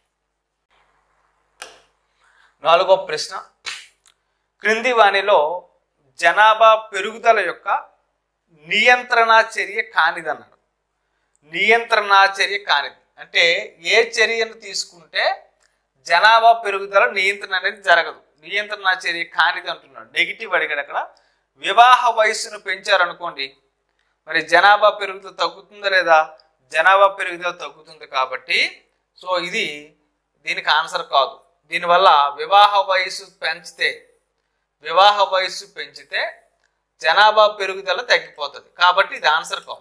నాలుగో ప్రశ్న క్రింది వాణిలో జనాభా పెరుగుదల యొక్క నియంత్రణ చర్య కానిదన్నాడు నియంత్రణ చర్య కానిది అంటే ఏ చర్యను తీసుకుంటే జనాభా పెరుగుదల నియంత్రణ అనేది జరగదు నియంత్రణ చర్య కానిది అంటున్నాడు నెగిటివ్ అడిగాడు అక్కడ వివాహ వయస్సును పెంచారనుకోండి మరి జనాభా పెరుగుదల తగ్గుతుందా లేదా జనాభా పెరుగుదల తగ్గుతుంది కాబట్టి సో ఇది దీనికి ఆన్సర్ కాదు దీనివల్ల వివాహ వయసు పెంచితే వివాహ వయసు పెంచితే జనాభా పెరుగుదల తగ్గిపోతుంది కాబట్టి ఇది ఆన్సర్ కాదు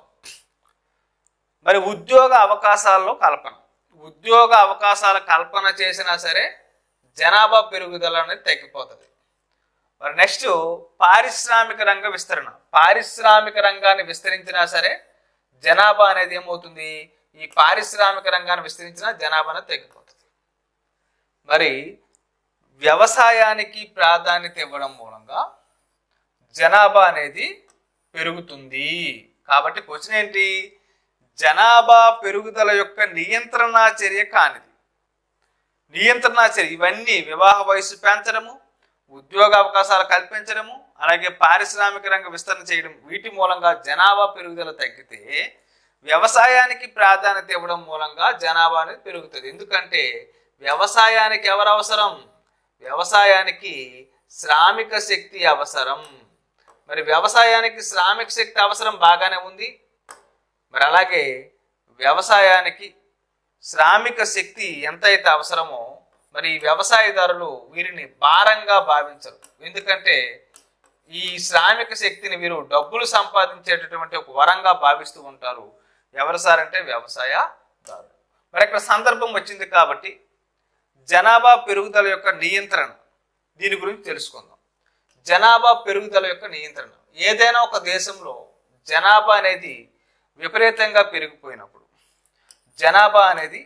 మరి ఉద్యోగ అవకాశాల్లో కల్పన ఉద్యోగ అవకాశాల కల్పన చేసినా సరే జనాభా పెరుగుదల అనేది తగ్గిపోతుంది మరి నెక్స్ట్ పారిశ్రామిక రంగ విస్తరణ పారిశ్రామిక రంగాన్ని విస్తరించినా సరే జనాభా అనేది ఏమవుతుంది ఈ పారిశ్రామిక రంగాన్ని విస్తరించినా జనాభా అనేది తగ్గిపోతుంది మరి వ్యవసాయానికి ప్రాధాన్యత ఇవ్వడం మూలంగా జనాభా అనేది పెరుగుతుంది కాబట్టి క్వశ్చన్ ఏంటి జనాభా పెరుగుదల యొక్క నియంత్రణ చర్య కానిది నియంత్రణ చర్య ఇవన్నీ వివాహ వయసు పెంచడము ఉద్యోగ అవకాశాలు కల్పించడము అలాగే పారిశ్రామిక రంగ విస్తరణ చేయడం వీటి మూలంగా జనాభా పెరుగుదల తగ్గితే వ్యవసాయానికి ప్రాధాన్యత ఇవ్వడం మూలంగా జనాభా అనేది పెరుగుతుంది ఎందుకంటే వ్యవసాయానికి ఎవరు అవసరం వ్యవసాయానికి శ్రామిక శక్తి అవసరం మరి వ్యవసాయానికి శ్రామిక శక్తి అవసరం బాగానే ఉంది మరి అలాగే వ్యవసాయానికి శ్రామిక శక్తి ఎంతైతే అవసరమో మరి ఈ వ్యవసాయదారులు వీరిని భారంగా భావించరు ఎందుకంటే ఈ శ్రామిక శక్తిని వీరు డబ్బులు సంపాదించేటటువంటి ఒక వరంగా భావిస్తూ ఉంటారు ఎవరు సార్ అంటే వ్యవసాయదారులు మరి ఇక్కడ సందర్భం వచ్చింది కాబట్టి జనాభా పెరుగుదల యొక్క నియంత్రణ దీని గురించి తెలుసుకుందాం జనాభా పెరుగుదల యొక్క నియంత్రణ ఏదైనా ఒక దేశంలో జనాభా అనేది విపరీతంగా పెరిగిపోయినప్పుడు జనాభా అనేది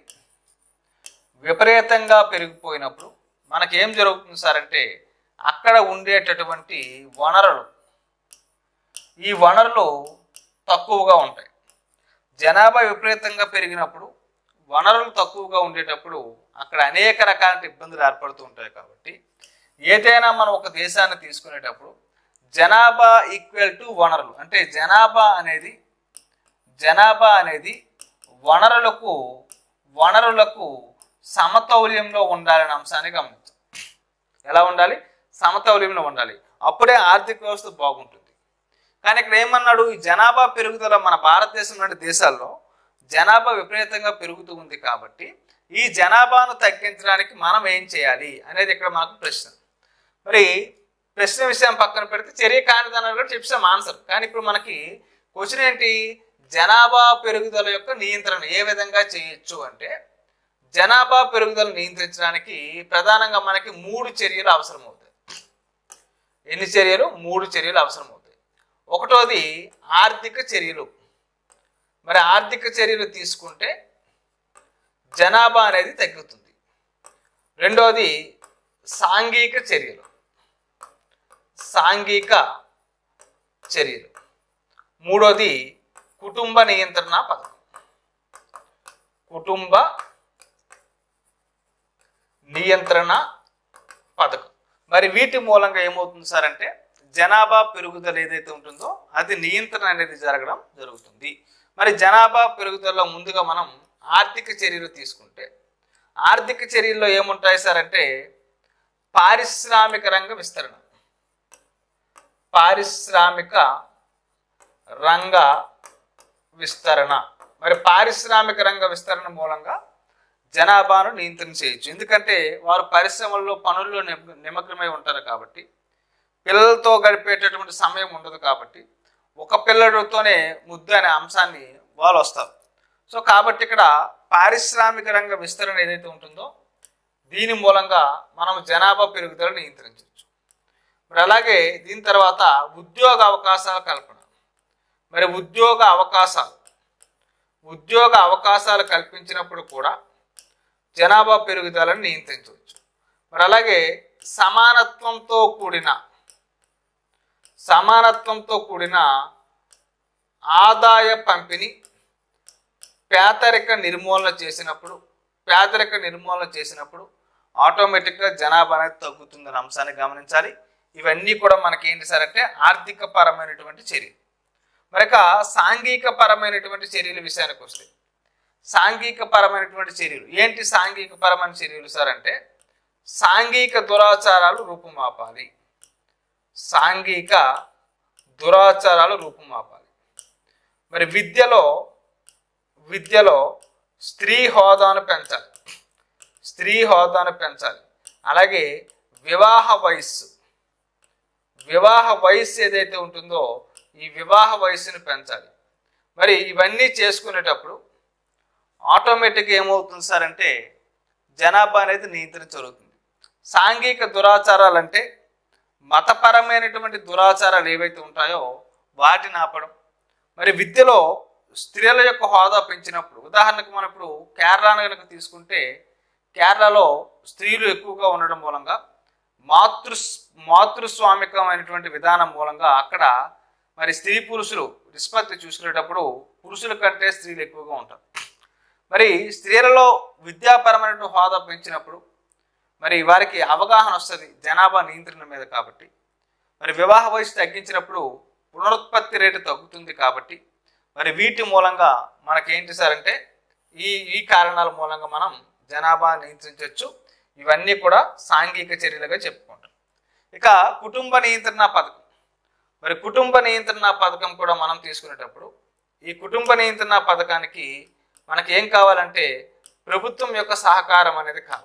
విపరీతంగా పెరిగిపోయినప్పుడు మనకేం జరుగుతుంది సార్ అంటే అక్కడ ఉండేటటువంటి వనరులు ఈ వనరులు తక్కువగా ఉంటాయి జనాభా విపరీతంగా పెరిగినప్పుడు వనరులు తక్కువగా ఉండేటప్పుడు అక్కడ అనేక రకాల ఇబ్బందులు ఏర్పడుతూ ఉంటాయి కాబట్టి ఏదైనా మనం ఒక దేశాన్ని తీసుకునేటప్పుడు జనాభా ఈక్వల్ టు వనరులు అంటే జనాభా అనేది జనాభా అనేది వనరులకు వనరులకు సమతౌల్యంలో ఉండాలనే అంశాన్ని గమనించాం ఎలా ఉండాలి సమతౌల్యంలో ఉండాలి అప్పుడే ఆర్థిక వ్యవస్థ బాగుంటుంది కానీ ఇక్కడ ఏమన్నాడు ఈ జనాభా పెరుగుదల మన భారతదేశం లాంటి దేశాల్లో జనాభా విపరీతంగా పెరుగుతూ ఉంది కాబట్టి ఈ జనాభాను తగ్గించడానికి మనం ఏం చేయాలి అనేది ఇక్కడ మనకు ప్రశ్న మరి ప్రశ్న విషయం పక్కన పెడితే చర్య కానిదన్నారు కూడా చెప్పాం ఆన్సర్ కానీ ఇప్పుడు మనకి క్వశ్చన్ ఏంటి జనాభా పెరుగుదల యొక్క నియంత్రణ ఏ విధంగా చేయొచ్చు అంటే జనాభా పెరుగుదల నియంత్రించడానికి ప్రధానంగా మనకి మూడు చర్యలు అవసరం అవుతాయి ఎన్ని చర్యలు మూడు చర్యలు అవసరం అవుతాయి ఒకటోది ఆర్థిక చర్యలు మరి ఆర్థిక చర్యలు తీసుకుంటే జనాభా అనేది తగ్గుతుంది రెండోది సాంఘిక చర్యలు సాంఘిక చర్యలు మూడోది కుటుంబ నియంత్రణ పథకం కుటుంబ నియంత్రణ పథకం మరి వీటి మూలంగా ఏమవుతుంది సార్ అంటే జనాభా పెరుగుదల ఏదైతే ఉంటుందో అది నియంత్రణ అనేది జరగడం జరుగుతుంది మరి జనాభా పెరుగుదలలో ముందుగా మనం ఆర్థిక చర్యలు తీసుకుంటే ఆర్థిక చర్యల్లో ఏముంటాయి సార్ అంటే పారిశ్రామిక రంగ విస్తరణ పారిశ్రామిక రంగ విస్తరణ మరి పారిశ్రామిక రంగ విస్తరణ మూలంగా జనాభాను నియంత్రణ చేయొచ్చు ఎందుకంటే వారు పరిశ్రమల్లో పనుల్లో నిమ- నిమగ్నమై ఉంటారు కాబట్టి పిల్లలతో గడిపేటటువంటి సమయం ఉండదు కాబట్టి ఒక పిల్లడితోనే ముద్దు అనే అంశాన్ని వాళ్ళు వస్తారు సో కాబట్టి ఇక్కడ పారిశ్రామిక రంగ విస్తరణ ఏదైతే ఉంటుందో దీని మూలంగా మనం జనాభా పెరుగుదల నియంత్రించవచ్చు మరి అలాగే దీని తర్వాత ఉద్యోగ అవకాశాల కల్పన మరి ఉద్యోగ అవకాశాలు ఉద్యోగ అవకాశాలు కల్పించినప్పుడు కూడా జనాభా పెరుగుదలను నియంత్రించవచ్చు మరి అలాగే సమానత్వంతో కూడిన సమానత్వంతో కూడిన ఆదాయ పంపిణీ పేదరిక నిర్మూలన చేసినప్పుడు పేదరిక నిర్మూలన చేసినప్పుడు ఆటోమేటిక్గా జనాభా అనేది తగ్గుతుందనే అంశాన్ని గమనించాలి ఇవన్నీ కూడా మనకి ఏంటి సార్ అంటే ఆర్థిక పరమైనటువంటి చర్యలు మరి ఇక సాంఘిక పరమైనటువంటి చర్యల విషయానికి వస్తే సాంఘిక పరమైనటువంటి చర్యలు ఏంటి సాంఘిక పరమైన చర్యలు సార్ అంటే సాంఘిక దురాచారాలు రూపుమాపాలి సాంఘిక దురాచారాలు రూపుమాపాలి మరి విద్యలో విద్యలో స్త్రీ హోదాను పెంచాలి స్త్రీ హోదాను పెంచాలి అలాగే వివాహ వయస్సు వివాహ వయస్సు ఏదైతే ఉంటుందో ఈ వివాహ వయస్సును పెంచాలి మరి ఇవన్నీ చేసుకునేటప్పుడు ఆటోమేటిక్గా ఏమవుతుంది సార్ అంటే జనాభా అనేది నియంత్రణ జరుగుతుంది సాంఘిక దురాచారాలు అంటే మతపరమైనటువంటి దురాచారాలు ఏవైతే ఉంటాయో వాటిని ఆపడం మరి విద్యలో స్త్రీల యొక్క హోదా పెంచినప్పుడు ఉదాహరణకు మనం ఇప్పుడు కేరళను కనుక తీసుకుంటే కేరళలో స్త్రీలు ఎక్కువగా ఉండడం మూలంగా మాతృ మాతృస్వామికమైనటువంటి విధానం మూలంగా అక్కడ మరి స్త్రీ పురుషులు నిష్పత్తి చూసుకునేటప్పుడు పురుషుల కంటే స్త్రీలు ఎక్కువగా ఉంటారు మరి స్త్రీలలో విద్యాపరమైనటువంటి హోదా పెంచినప్పుడు మరి వారికి అవగాహన వస్తుంది జనాభా నియంత్రణ మీద కాబట్టి మరి వివాహ వయసు తగ్గించినప్పుడు పునరుత్పత్తి రేటు తగ్గుతుంది కాబట్టి మరి వీటి మూలంగా మనకేంటి సార్ అంటే ఈ ఈ కారణాల మూలంగా మనం జనాభా నియంత్రించవచ్చు ఇవన్నీ కూడా సాంఘిక చర్యలుగా చెప్పుకుంటాం ఇక కుటుంబ నియంత్రణ పథకం మరి కుటుంబ నియంత్రణ పథకం కూడా మనం తీసుకునేటప్పుడు ఈ కుటుంబ నియంత్రణ పథకానికి మనకి ఏం కావాలంటే ప్రభుత్వం యొక్క సహకారం అనేది కావాలి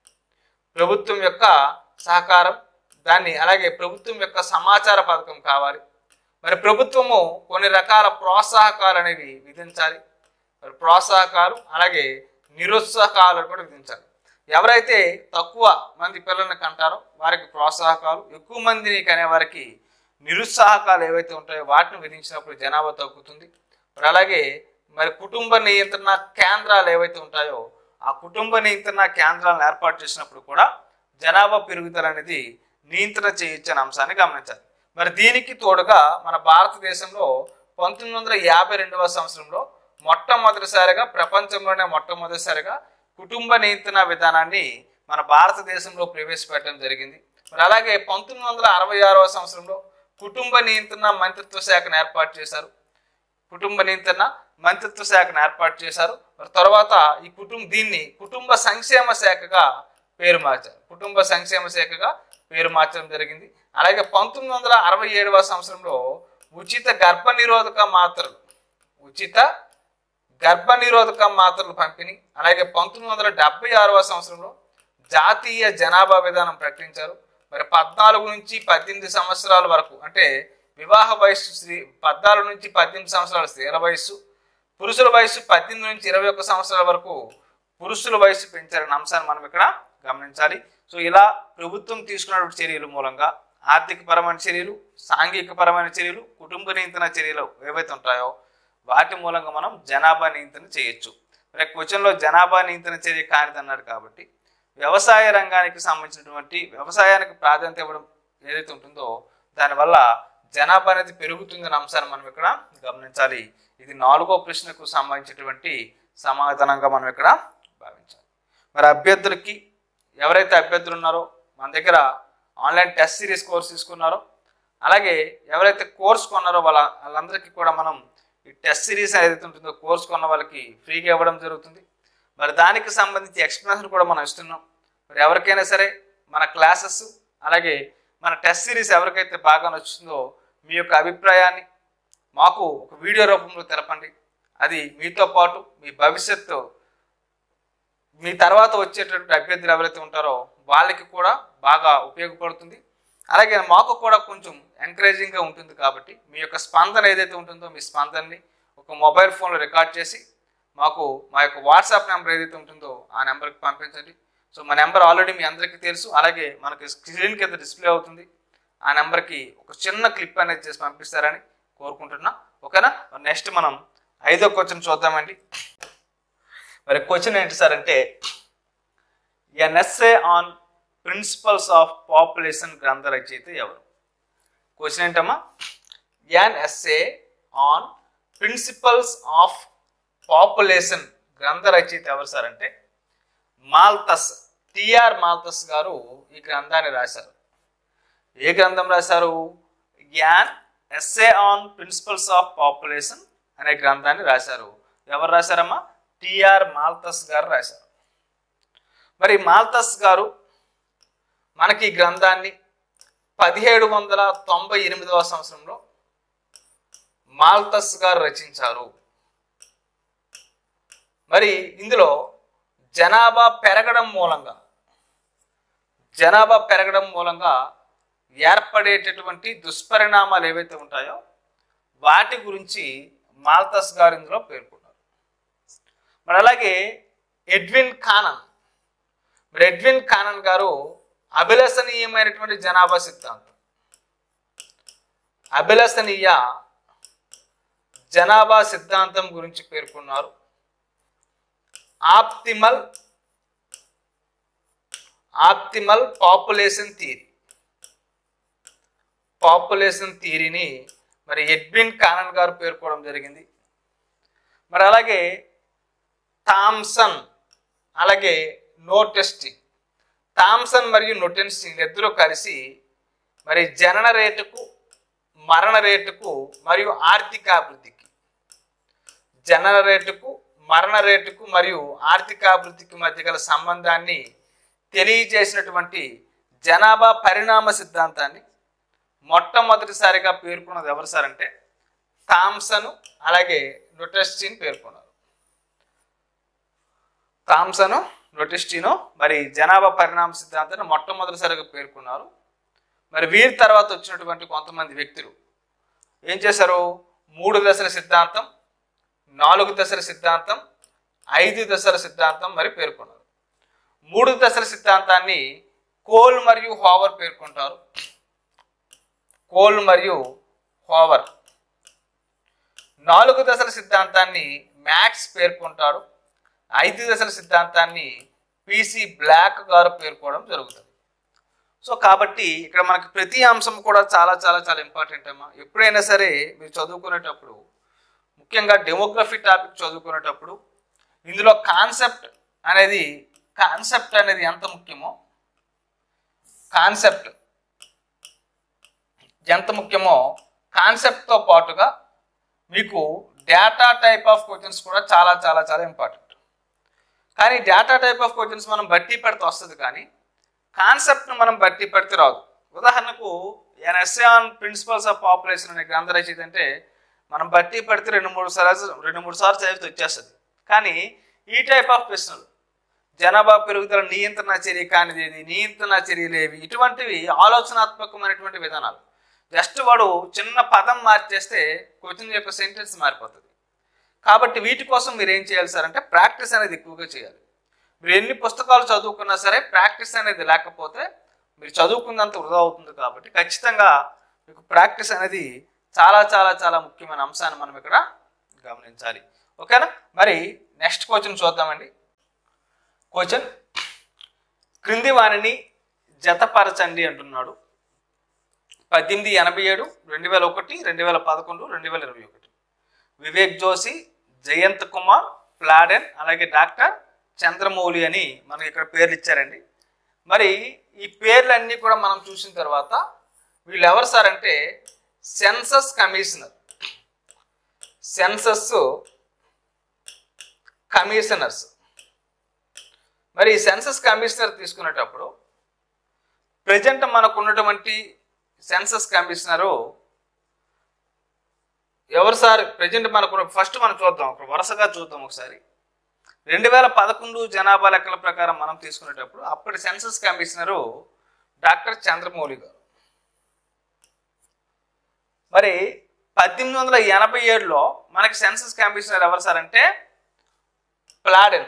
ప్రభుత్వం యొక్క సహకారం దాన్ని అలాగే ప్రభుత్వం యొక్క సమాచార పథకం కావాలి మరి ప్రభుత్వము కొన్ని రకాల ప్రోత్సాహకాలు అనేవి విధించాలి మరి ప్రోత్సాహకాలు అలాగే నిరుత్సాహకాలు కూడా విధించాలి ఎవరైతే తక్కువ మంది పిల్లల్ని కంటారో వారికి ప్రోత్సాహకాలు ఎక్కువ మందిని కనే వారికి నిరుత్సాహకాలు ఏవైతే ఉంటాయో వాటిని విధించినప్పుడు జనాభా తగ్గుతుంది మరి అలాగే మరి కుటుంబ నియంత్రణ కేంద్రాలు ఏవైతే ఉంటాయో ఆ కుటుంబ నియంత్రణ కేంద్రాలను ఏర్పాటు చేసినప్పుడు కూడా జనాభా పెరుగుదల అనేది నియంత్రణ చేయొచ్చు అనే అంశాన్ని గమనించాలి మరి దీనికి తోడుగా మన భారతదేశంలో పంతొమ్మిది వందల యాభై రెండవ సంవత్సరంలో మొట్టమొదటిసారిగా ప్రపంచంలోనే మొట్టమొదటిసారిగా కుటుంబ నియంత్రణ విధానాన్ని మన భారతదేశంలో ప్రవేశపెట్టడం జరిగింది మరి అలాగే పంతొమ్మిది వందల అరవై ఆరవ సంవత్సరంలో కుటుంబ నియంత్రణ మంత్రిత్వ శాఖను ఏర్పాటు చేశారు కుటుంబ నియంత్రణ మంత్రిత్వ శాఖను ఏర్పాటు చేశారు మరి తర్వాత ఈ కుటుంబ దీన్ని కుటుంబ సంక్షేమ శాఖగా పేరు మార్చారు కుటుంబ సంక్షేమ శాఖగా పేరు మార్చడం జరిగింది అలాగే పంతొమ్మిది వందల అరవై ఏడవ సంవత్సరంలో ఉచిత గర్భ నిరోధక మాత్రలు ఉచిత గర్భ నిరోధక మాత్రలు పంపిణీ అలాగే పంతొమ్మిది వందల డెబ్బై ఆరవ సంవత్సరంలో జాతీయ జనాభా విధానం ప్రకటించారు మరి పద్నాలుగు నుంచి పద్దెనిమిది సంవత్సరాల వరకు అంటే వివాహ వయస్సు స్త్రీ పద్నాలుగు నుంచి పద్దెనిమిది సంవత్సరాల స్త్రీల వయస్సు పురుషుల వయస్సు పద్దెనిమిది నుంచి ఇరవై ఒక్క సంవత్సరాల వరకు పురుషుల వయస్సు పెంచారనే అంశాన్ని మనం ఇక్కడ గమనించాలి సో ఇలా ప్రభుత్వం తీసుకున్నటువంటి చర్యల మూలంగా ఆర్థిక పరమైన చర్యలు సాంఘిక పరమైన చర్యలు కుటుంబ నియంత్రణ చర్యలు ఏవైతే ఉంటాయో వాటి మూలంగా మనం జనాభా నియంత్రణ చేయొచ్చు మరి క్వశ్చన్లో జనాభా నియంత్రణ చర్య కానిది అన్నాడు కాబట్టి వ్యవసాయ రంగానికి సంబంధించినటువంటి వ్యవసాయానికి ప్రాధాన్యత ఇవ్వడం ఏదైతే ఉంటుందో దానివల్ల జనాభా అనేది పెరుగుతుందనే అంశాన్ని మనం ఇక్కడ గమనించాలి ఇది నాలుగో ప్రశ్నకు సంబంధించినటువంటి సమాధానంగా మనం ఇక్కడ భావించాలి మరి అభ్యర్థులకి ఎవరైతే అభ్యర్థులు ఉన్నారో మన దగ్గర ఆన్లైన్ టెస్ట్ సిరీస్ కోర్స్ తీసుకున్నారో అలాగే ఎవరైతే కోర్స్ కొన్నారో వాళ్ళ వాళ్ళందరికీ కూడా మనం ఈ టెస్ట్ సిరీస్ ఏదైతే ఉంటుందో కోర్స్ కొన్న వాళ్ళకి ఫ్రీగా ఇవ్వడం జరుగుతుంది మరి దానికి సంబంధించి ఎక్స్ప్లెనేషన్ కూడా మనం ఇస్తున్నాం మరి ఎవరికైనా సరే మన క్లాసెస్ అలాగే మన టెస్ట్ సిరీస్ ఎవరికైతే బాగా నచ్చుతుందో మీ యొక్క అభిప్రాయాన్ని మాకు ఒక వీడియో రూపంలో తెలపండి అది మీతో పాటు మీ భవిష్యత్తు మీ తర్వాత వచ్చేటటువంటి అభ్యర్థులు ఎవరైతే ఉంటారో వాళ్ళకి కూడా బాగా ఉపయోగపడుతుంది అలాగే మాకు కూడా కొంచెం ఎంకరేజింగ్గా ఉంటుంది కాబట్టి మీ యొక్క స్పందన ఏదైతే ఉంటుందో మీ స్పందనని ఒక మొబైల్ ఫోన్లో రికార్డ్ చేసి మాకు మా యొక్క వాట్సాప్ నెంబర్ ఏదైతే ఉంటుందో ఆ నెంబర్కి పంపించండి సో మా నెంబర్ ఆల్రెడీ మీ అందరికీ తెలుసు అలాగే మనకి స్క్రీన్ కింద డిస్ప్లే అవుతుంది ఆ నెంబర్కి ఒక చిన్న క్లిప్ అనేది చేసి పంపిస్తారని కోరుకుంటున్నా ఓకేనా నెక్స్ట్ మనం ఐదో క్వశ్చన్ చూద్దామండి మరి క్వశ్చన్ ఏంటి సార్ అంటే an essay on principles of population గ్రంథ రచయిత ఎవరు క్వశ్చన్ ఏంటమ్మా an essay on principles of population గ్రంథ రచయిత ఎవరు సార్ అంటే మాల్తస్ టిఆర్ మాల్తస్ గారు ఈ గ్రంథాన్ని రాశారు ఏ గ్రంథం రాశారు an essay on principles of population అనే గ్రంథాన్ని రాశారు ఎవరు రాశారమ్మా టిఆర్ మాల్తస్ గారు రాశారు మరి మాల్తస్ గారు మనకి ఈ గ్రంథాన్ని పదిహేడు వందల తొంభై ఎనిమిదవ సంవత్సరంలో మాల్తస్ గారు రచించారు మరి ఇందులో జనాభా పెరగడం మూలంగా జనాభా పెరగడం మూలంగా ఏర్పడేటటువంటి దుష్పరిణామాలు ఏవైతే ఉంటాయో వాటి గురించి మాల్తస్ గారు ఇందులో పేర్కొన్నారు మరి అలాగే ఎడ్విన్ కానన్ మరి ఎడ్విన్ కానన్ గారు అభిలషణీయమైనటువంటి జనాభా సిద్ధాంతం అభిలషణీయ జనాభా సిద్ధాంతం గురించి పేర్కొన్నారు optimal optimal population theory population థియరీని మరి ఎడ్విన్ కానన్ గారు పేర్కోవడం జరిగింది మరి అలాగే థామ్సన్ అలాగే నోటెస్టింగ్ థామ్సన్ మరియు నోటెన్స్టింగ్ ఇద్దరూ కలిసి మరి జనన రేటుకు మరణ రేటుకు మరియు ఆర్థికాభివృద్ధికి జనన రేటుకు మరణ రేటుకు మరియు ఆర్థికాభివృద్ధికి మధ్య గల సంబంధాన్ని తెలియజేసినటువంటి జనాభా పరిణామ సిద్ధాంతాన్ని మొట్టమొదటిసారిగా పేర్కొన్నది ఎవరు సార్ అంటే థామ్సన్ అలాగే నొటెస్టిన్ పేర్కొన్నారు థామ్సన్ నొటెస్టిను మరి జనాభా పరిణామ సిద్ధాంతాన్ని మొట్టమొదటిసారిగా పేర్కొన్నారు మరి వీరి తర్వాత వచ్చినటువంటి కొంతమంది వ్యక్తులు ఏం చేశారు మూడు దశల సిద్ధాంతం నాలుగు దశల సిద్ధాంతం ఐదు దశల సిద్ధాంతం మరి పేర్కొన్నారు మూడు దశల సిద్ధాంతాన్ని కోల్ మరియు హోవర్ పేర్కొంటారు కోల్ మరియు హోవర్ నాలుగు దశల సిద్ధాంతాన్ని మ్యాక్స్ పేర్కొంటాడు ఐదు దశల సిద్ధాంతాన్ని పిసి బ్లాక్ గారు పేర్కోవడం జరుగుతుంది సో కాబట్టి ఇక్కడ మనకి ప్రతి అంశం కూడా చాలా చాలా చాలా ఇంపార్టెంట్ అమ్మా ఎప్పుడైనా సరే మీరు చదువుకునేటప్పుడు ముఖ్యంగా డెమోగ్రఫీ టాపిక్ చదువుకునేటప్పుడు ఇందులో కాన్సెప్ట్ అనేది కాన్సెప్ట్ అనేది ఎంత ముఖ్యమో కాన్సెప్ట్ ఎంత ముఖ్యమో కాన్సెప్ట్తో పాటుగా మీకు డేటా టైప్ ఆఫ్ క్వశ్చన్స్ కూడా చాలా చాలా చాలా ఇంపార్టెంట్ కానీ డేటా టైప్ ఆఫ్ క్వశ్చన్స్ మనం బట్టి పెడితే వస్తుంది కానీ కాన్సెప్ట్ను మనం బట్టి పెడితే రాదు ఉదాహరణకు an essay on principles of population అనే గ్రంథ రచయిత అంటే మనం బట్టి పెడితే రెండు మూడు సార్లు రెండు మూడు సార్లు చదివితే వచ్చేస్తుంది కానీ ఈ టైప్ ఆఫ్ ప్రశ్నలు జనాభా పెరుగుదల నియంత్రణ చర్య కానిది ఏది నియంత్రణ చర్యలేవి ఇటువంటివి ఆలోచనాత్మకమైనటువంటి విధానాలు జస్ట్ వాడు చిన్న పదం మార్చేస్తే క్వశ్చన్ యొక్క సెంటెన్స్ మారిపోతుంది కాబట్టి వీటి కోసం మీరు ఏం చేయాలి సార్ అంటే ప్రాక్టీస్ అనేది ఎక్కువగా చేయాలి మీరు ఎన్ని పుస్తకాలు చదువుకున్నా సరే ప్రాక్టీస్ అనేది లేకపోతే మీరు చదువుకున్నంత వృధా అవుతుంది కాబట్టి ఖచ్చితంగా మీకు ప్రాక్టీస్ అనేది చాలా చాలా చాలా ముఖ్యమైన అంశాన్ని మనం ఇక్కడ గమనించాలి ఓకేనా మరి నెక్స్ట్ క్వశ్చన్ చూద్దామండి క్వశ్చన్ క్రింది వాణిని జతపరచండి అంటున్నాడు పద్దెనిమిది ఎనభై ఏడు రెండు వేల ఒకటి రెండు వేల పదకొండు రెండు వేల ఇరవై ఒకటి వివేక్ జోషి జయంత్ కుమార్ ప్లాడెన్ అలాగే డాక్టర్ చంద్రమౌళి అని మనకి ఇక్కడ పేర్లు ఇచ్చారండి మరి ఈ పేర్లన్నీ కూడా మనం చూసిన తర్వాత వీళ్ళు ఎవరు సార్ అంటే సెన్సస్ కమిషనర్ సెన్సస్ కమిషనర్స్ మరి ఈ సెన్సస్ కమిషనర్ తీసుకునేటప్పుడు ప్రజెంట్ మనకు ఉన్నటువంటి సెన్సస్ కమిషనరు ఎవరు సార్ ప్రజెంట్ మనకు ఫస్ట్ మనం చూద్దాం ఒక వరుసగా చూద్దాం ఒకసారి రెండు వేల పదకొండు జనాభా లెక్కల ప్రకారం మనం తీసుకునేటప్పుడు అప్పటి సెన్సస్ కమిషనరు డాక్టర్ చంద్రమౌళి గారు మరి పద్దెనిమిది వందల ఎనభై ఏడులో మనకి సెన్సస్ కమిషనర్ ఎవరు సార్ అంటే ప్లాడెన్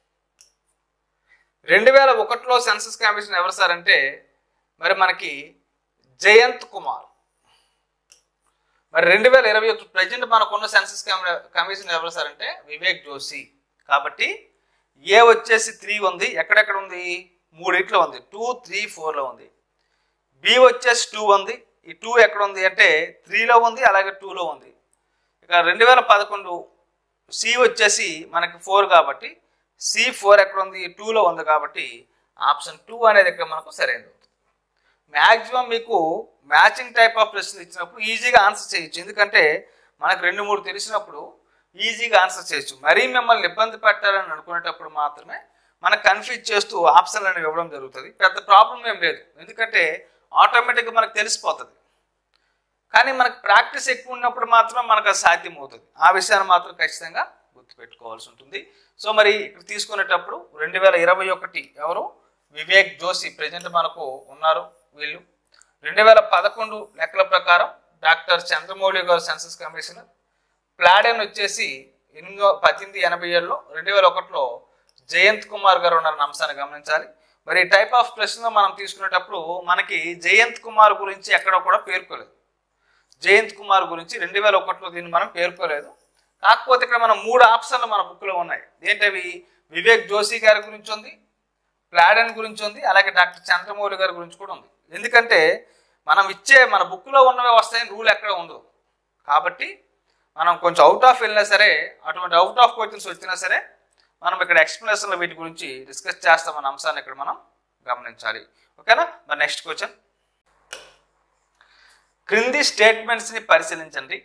రెండు వేల ఒకటిలో సెన్సస్ కమిషన్ ఎవరు సార్ అంటే మరి మనకి జయంత్ కుమార్ మరి రెండు వేల ఇరవై ఒకటి ప్రజెంట్ మనకున్న సెన్సస్ కమిషన్ ఎవరు సార్ అంటే వివేక్ జోషి కాబట్టి ఏ వచ్చేసి త్రీ ఉంది ఎక్కడెక్కడ ఉంది మూడిట్లో ఉంది టూ త్రీ ఫోర్లో ఉంది బి వచ్చేసి టూ ఉంది ఈ టూ ఎక్కడ ఉంది అంటే త్రీలో ఉంది అలాగే టూలో ఉంది ఇక రెండు వేల పదకొండు సి వచ్చేసి మనకి ఫోర్ కాబట్టి సి ఫోర్ ఎక్కడ ఉంది టూలో ఉంది కాబట్టి ఆప్షన్ టూ అనేది ఇక్కడ మనకు సరైనది అవుతుంది మ్యాక్సిమం మీకు మ్యాచింగ్ టైప్ ఆఫ్ ప్రశ్నలు ఇచ్చినప్పుడు ఈజీగా ఆన్సర్ చేయొచ్చు ఎందుకంటే మనకు రెండు మూడు తెలిసినప్పుడు ఈజీగా ఆన్సర్ చేయొచ్చు మరీ మిమ్మల్ని ఇబ్బంది పెట్టాలని అనుకునేటప్పుడు మాత్రమే మనకు కన్ఫ్యూజ్ చేస్తూ ఆప్షన్లు అనేవి ఇవ్వడం జరుగుతుంది పెద్ద ప్రాబ్లం ఏం లేదు ఎందుకంటే ఆటోమేటిక్గా మనకు తెలిసిపోతుంది కానీ మనకు ప్రాక్టీస్ ఎక్కువ ఉన్నప్పుడు మాత్రమే మనకు అది సాధ్యం అవుతుంది ఆ విషయాన్ని మాత్రం ఖచ్చితంగా గుర్తుపెట్టుకోవాల్సి ఉంటుంది సో మరి ఇక్కడ తీసుకునేటప్పుడు రెండు వేల ఇరవై ఒకటి ఎవరు వివేక్ జోషి ప్రజెంట్ మనకు ఉన్నారు వీళ్ళు రెండు వేల పదకొండు లెక్కల ప్రకారం డాక్టర్ చంద్రమౌళి గారు సెన్సస్ కమిషనర్ ప్లాడెన్ వచ్చేసి ఎనిమిదో పద్దెనిమిది ఎనభై ఏడులో రెండు వేల ఒకటిలో జయంత్ కుమార్ గారు ఉన్నారన్న అంశాన్ని గమనించాలి మరి ఈ టైప్ ఆఫ్ ప్రశ్నలు మనం తీసుకునేటప్పుడు మనకి జయంత్ కుమార్ గురించి ఎక్కడ కూడా పేర్కోలేదు జయంత్ కుమార్ గురించి రెండు వేల ఒకటిలో దీన్ని మనం పేర్కోలేదు కాకపోతే ఇక్కడ మనం మూడు ఆప్షన్లు మన బుక్లో ఉన్నాయి ఏంటవి వివేక్ జోషి గారి గురించి ఉంది ప్లాడెన్ గురించి ఉంది అలాగే డాక్టర్ చంద్రమౌళి గారి గురించి కూడా ఉంది ఎందుకంటే మనం ఇచ్చే మన బుక్లో ఉన్నవే వస్తాయని రూల్ ఎక్కడ ఉండదు కాబట్టి మనం కొంచెం అవుట్ ఆఫ్ వెళ్ళినా సరే అటువంటి అవుట్ ఆఫ్ క్వశ్చన్స్ వచ్చినా సరే మనం ఇక్కడ ఎక్స్ప్లెనేషన్లో వీటి గురించి డిస్కస్ చేస్తామన్న అంశాన్ని ఇక్కడ మనం గమనించాలి ఓకేనా మరి నెక్స్ట్ క్వశ్చన్ క్రింది స్టేట్మెంట్స్ని పరిశీలించండి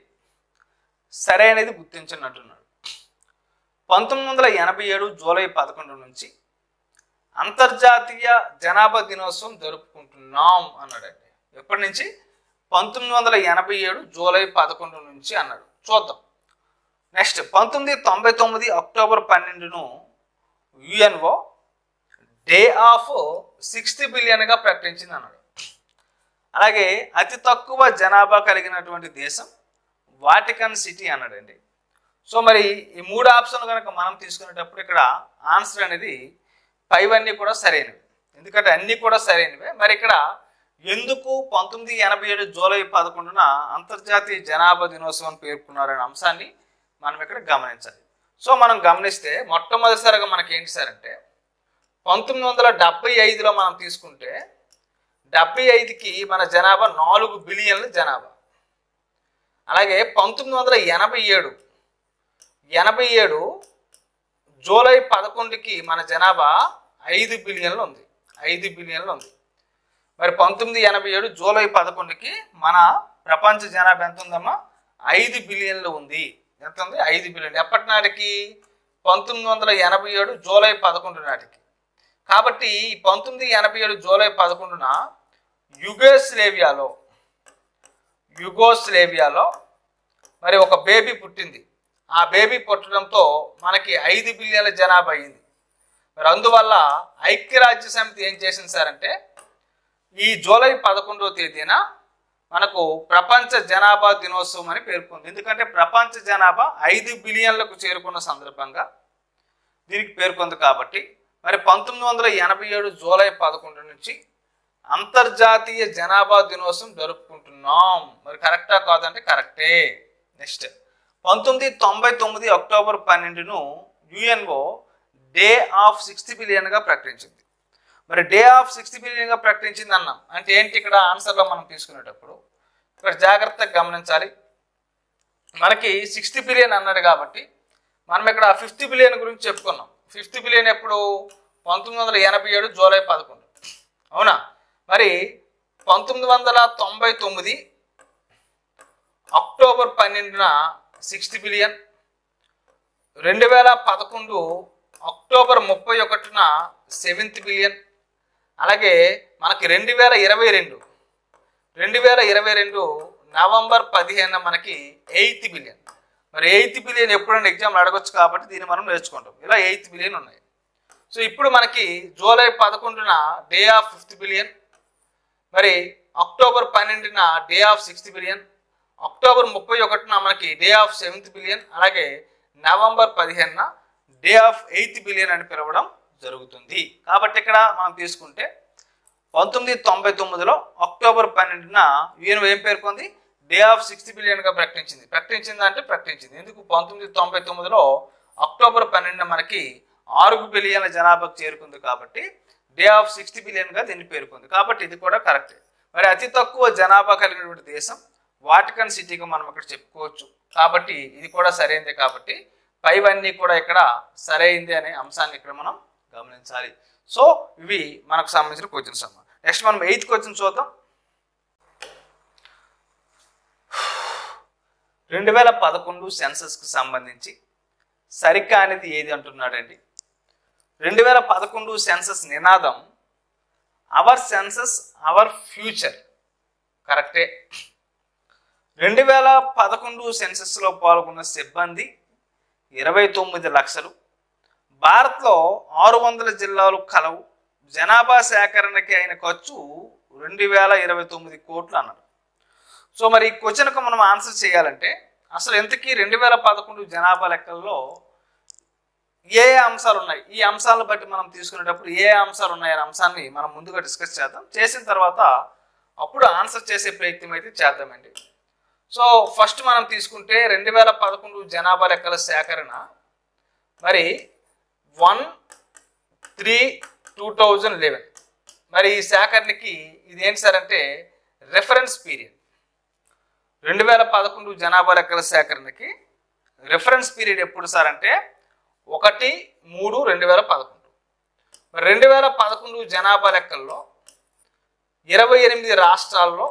సరైనది గుర్తించండి అంటున్నాడు పంతొమ్మిది వందల ఎనభై ఏడు జూలై పదకొండు నుంచి అంతర్జాతీయ జనాభా దినోత్సవం జరుపుకుంటున్నాం అన్నాడండి ఎప్పటి నుంచి పంతొమ్మిది వందల ఎనభై ఏడు జూలై పదకొండు నుంచి అన్నాడు చూద్దాం నెక్స్ట్ పంతొమ్మిది తొంభై తొమ్మిది అక్టోబర్ పన్నెండును యుఎన్ఓ డే ఆఫ్ సిక్స్త్ బిలియన్గా ప్రకటించింది అన్నాడు అలాగే అతి తక్కువ జనాభా కలిగినటువంటి దేశం వాటికన్ సిటీ అన్నాడండి సో మరి ఈ మూడు ఆప్షన్లు కనుక మనం తీసుకునేటప్పుడు ఇక్కడ ఆన్సర్ అనేది పైవన్నీ కూడా సరైనవి ఎందుకంటే అన్నీ కూడా సరైనవే మరి ఇక్కడ ఎందుకు పంతొమ్మిది ఎనభై ఏడు జూలై పదకొండున అంతర్జాతీయ జనాభా దినోత్సవం పేర్కొన్నారనే అంశాన్ని మనం ఇక్కడ గమనించాలి సో మనం గమనిస్తే మొట్టమొదటిసారిగా మనకి ఏంటి సార్ అంటే పంతొమ్మిది వందల డెబ్బై ఐదులో మనం తీసుకుంటే డెబ్బై ఐదుకి మన జనాభా నాలుగు బిలియన్ల జనాభా అలాగే పంతొమ్మిది వందల ఎనభై ఏడు ఎనభై ఏడు జూలై పదకొండుకి మన జనాభా ఐదు బిలియన్లు ఉంది ఐదు బిలియన్లు ఉంది మరి పంతొమ్మిది ఎనభై ఏడు జూలై పదకొండుకి మన ప్రపంచ జనాభా ఎంత ఉందమ్మా ఐదు బిలియన్లు ఉంది ఎంత ఉంది ఐదు బిలియన్లు ఎప్పటి నాటికి పంతొమ్మిది వందల ఎనభై ఏడు జూలై పదకొండు నాటికి కాబట్టి ఈ పంతొమ్మిది ఎనభై ఏడు జూలై పదకొండున యుగోస్లేవియాలో యుగోస్లేవియాలో మరి ఒక బేబీ పుట్టింది ఆ బేబీ పుట్టడంతో మనకి ఐదు బిలియన్ల జనాభా అయింది మరి అందువల్ల ఐక్యరాజ్య సమితి ఏం చేసింది సార్ అంటే ఈ జూలై పదకొండవ తేదీన మనకు ప్రపంచ జనాభా దినోత్సవం అని పేర్కొంది ఎందుకంటే ప్రపంచ జనాభా ఐదు బిలియన్లకు చేరుకున్న సందర్భంగా దీనికి పేర్కొంది కాబట్టి మరి పంతొమ్మిది వందల ఎనభై ఏడు జూలై పదకొండు నుంచి అంతర్జాతీయ జనాభా దినోత్సవం జరుపుకుంటున్నాం మరి కరెక్టా కాదంటే కరెక్టే నెక్స్ట్ పంతొమ్మిది తొంభై తొమ్మిది అక్టోబర్ పన్నెండును యుఎన్ఓ డే ఆఫ్ సిక్స్త్ బిలియన్గా ప్రకటించింది మరి డే ఆఫ్ సిక్స్త్ బిలియన్గా ప్రకటించింది అన్నాం అంటే ఏంటి ఇక్కడ ఆన్సర్లో మనం తీసుకునేటప్పుడు ఇక్కడ జాగ్రత్తగా గమనించాలి మనకి సిక్స్త్ బిలియన్ అన్నాడు కాబట్టి మనం ఇక్కడ ఫిఫ్త్ బిలియన్ గురించి చెప్పుకున్నాం ఫిఫ్త్ బిలియన్ ఎప్పుడు పంతొమ్మిది వందల ఎనభై ఏడు జూలై పదకొండు అవునా మరి పంతొమ్మిది వందల తొంభై తొమ్మిది అక్టోబర్ పన్నెండున సిక్స్త్ బిలియన్ రెండు వేల పదకొండు అక్టోబర్ ముప్పై ఒకటిన సెవెంత్ బిలియన్ అలాగే మనకి రెండు వేల ఇరవై రెండు రెండు వేల ఇరవై రెండు నవంబర్ పదిహేను మనకి ఎయిత్ బిలియన్ మరి ఎయిత్ బిలియన్ ఎప్పుడైనా ఎగ్జామ్ అడగొచ్చు కాబట్టి దీన్ని మనం నేర్చుకుంటాం ఇలా ఎయిత్ బిలియన్ ఉన్నాయి సో ఇప్పుడు మనకి జూలై పదకొండున డే ఆఫ్ ఫిఫ్త్ బిలియన్ మరి అక్టోబర్ పన్నెండున day of sixth billion October ముప్పై ఒకటిన మనకి డే ఆఫ్ సెవెంత్ బిలియన్ అలాగే నవంబర్ పదిహేనున డే ఆఫ్ ఎయిత్ బిలియన్ అని పిలవడం జరుగుతుంది కాబట్టి ఇక్కడ మనం తీసుకుంటే పంతొమ్మిది తొంభై తొమ్మిదిలో అక్టోబర్ పన్నెండున యుఎన్ ఏం పేర్కొంది డే ఆఫ్ సిక్స్త్ బిలియన్గా ప్రకటించింది ప్రకటించింది అంటే ప్రకటించింది ఎందుకు పంతొమ్మిది తొంభై తొమ్మిదిలో అక్టోబర్ పన్నెండున మనకి ఆరు బిలియన్ల జనాభాకు చేరుకుంది కాబట్టి డే ఆఫ్ సిక్స్త్ బిలియన్గా దీన్ని పేర్కొంది కాబట్టి ఇది కూడా కరెక్టే మరి అతి తక్కువ జనాభా కలిగినటువంటి దేశం వాటికన్ సిటీగా మనం ఇక్కడ చెప్పుకోవచ్చు కాబట్టి ఇది కూడా సరైనదే కాబట్టి పైవన్నీ కూడా ఇక్కడ సరైంది అనే అంశాన్ని ఇక్కడ మనం గమనించాలి సో ఇవి మనకు సంబంధించిన క్వశ్చన్స్ అమ్మా నెక్స్ట్ మనం ఎయిత్ క్వశ్చన్ చూద్దాం రెండు వేల పదకొండు సెన్సస్కి సంబంధించి సరికానిది ఏది అంటున్నాడండి రెండు వేల పదకొండు సెన్సస్ నినాదం అవర్ సెన్సస్ అవర్ ఫ్యూచర్ కరెక్టే రెండు వేల పదకొండు సెన్సస్లో పాల్గొన్న సిబ్బంది ఇరవై తొమ్మిది లక్షలు భారత్లో ఆరు వందల జిల్లాలు కలవు జనాభా సేకరణకి అయిన ఖర్చు రెండు వేల ఇరవై తొమ్మిది కోట్లు అన్నారు సో మరి ఈ క్వశ్చన్కు మనం ఆన్సర్ చేయాలంటే అసలు ఎంతకీ రెండు వేల పదకొండు జనాభా లెక్కల్లో ఏ ఏ అంశాలు ఉన్నాయి ఈ అంశాలను బట్టి మనం తీసుకునేటప్పుడు ఏ ఏ అంశాలు ఉన్నాయనే అంశాన్ని మనం ముందుగా డిస్కస్ చేద్దాం చేసిన తర్వాత అప్పుడు ఆన్సర్ చేసే ప్రయత్నం అయితే చేద్దామండి సో ఫస్ట్ మనం తీసుకుంటే రెండు వేల పదకొండు జనాభా లెక్కల సేకరణ మరి one three two thousand eleven మరి ఈ సేకరణకి ఇది ఏంటి సార్ అంటే రెఫరెన్స్ పీరియడ్ రెండు వేల పదకొండు జనాభా లెక్కల సేకరణకి రెఫరెన్స్ పీరియడ్ ఎప్పుడు సార్ అంటే ఒకటి మూడు రెండు వేల పదకొండు మరి రెండు వేల పదకొండు జనాభా లెక్కల్లో ఇరవై ఎనిమిది రాష్ట్రాల్లో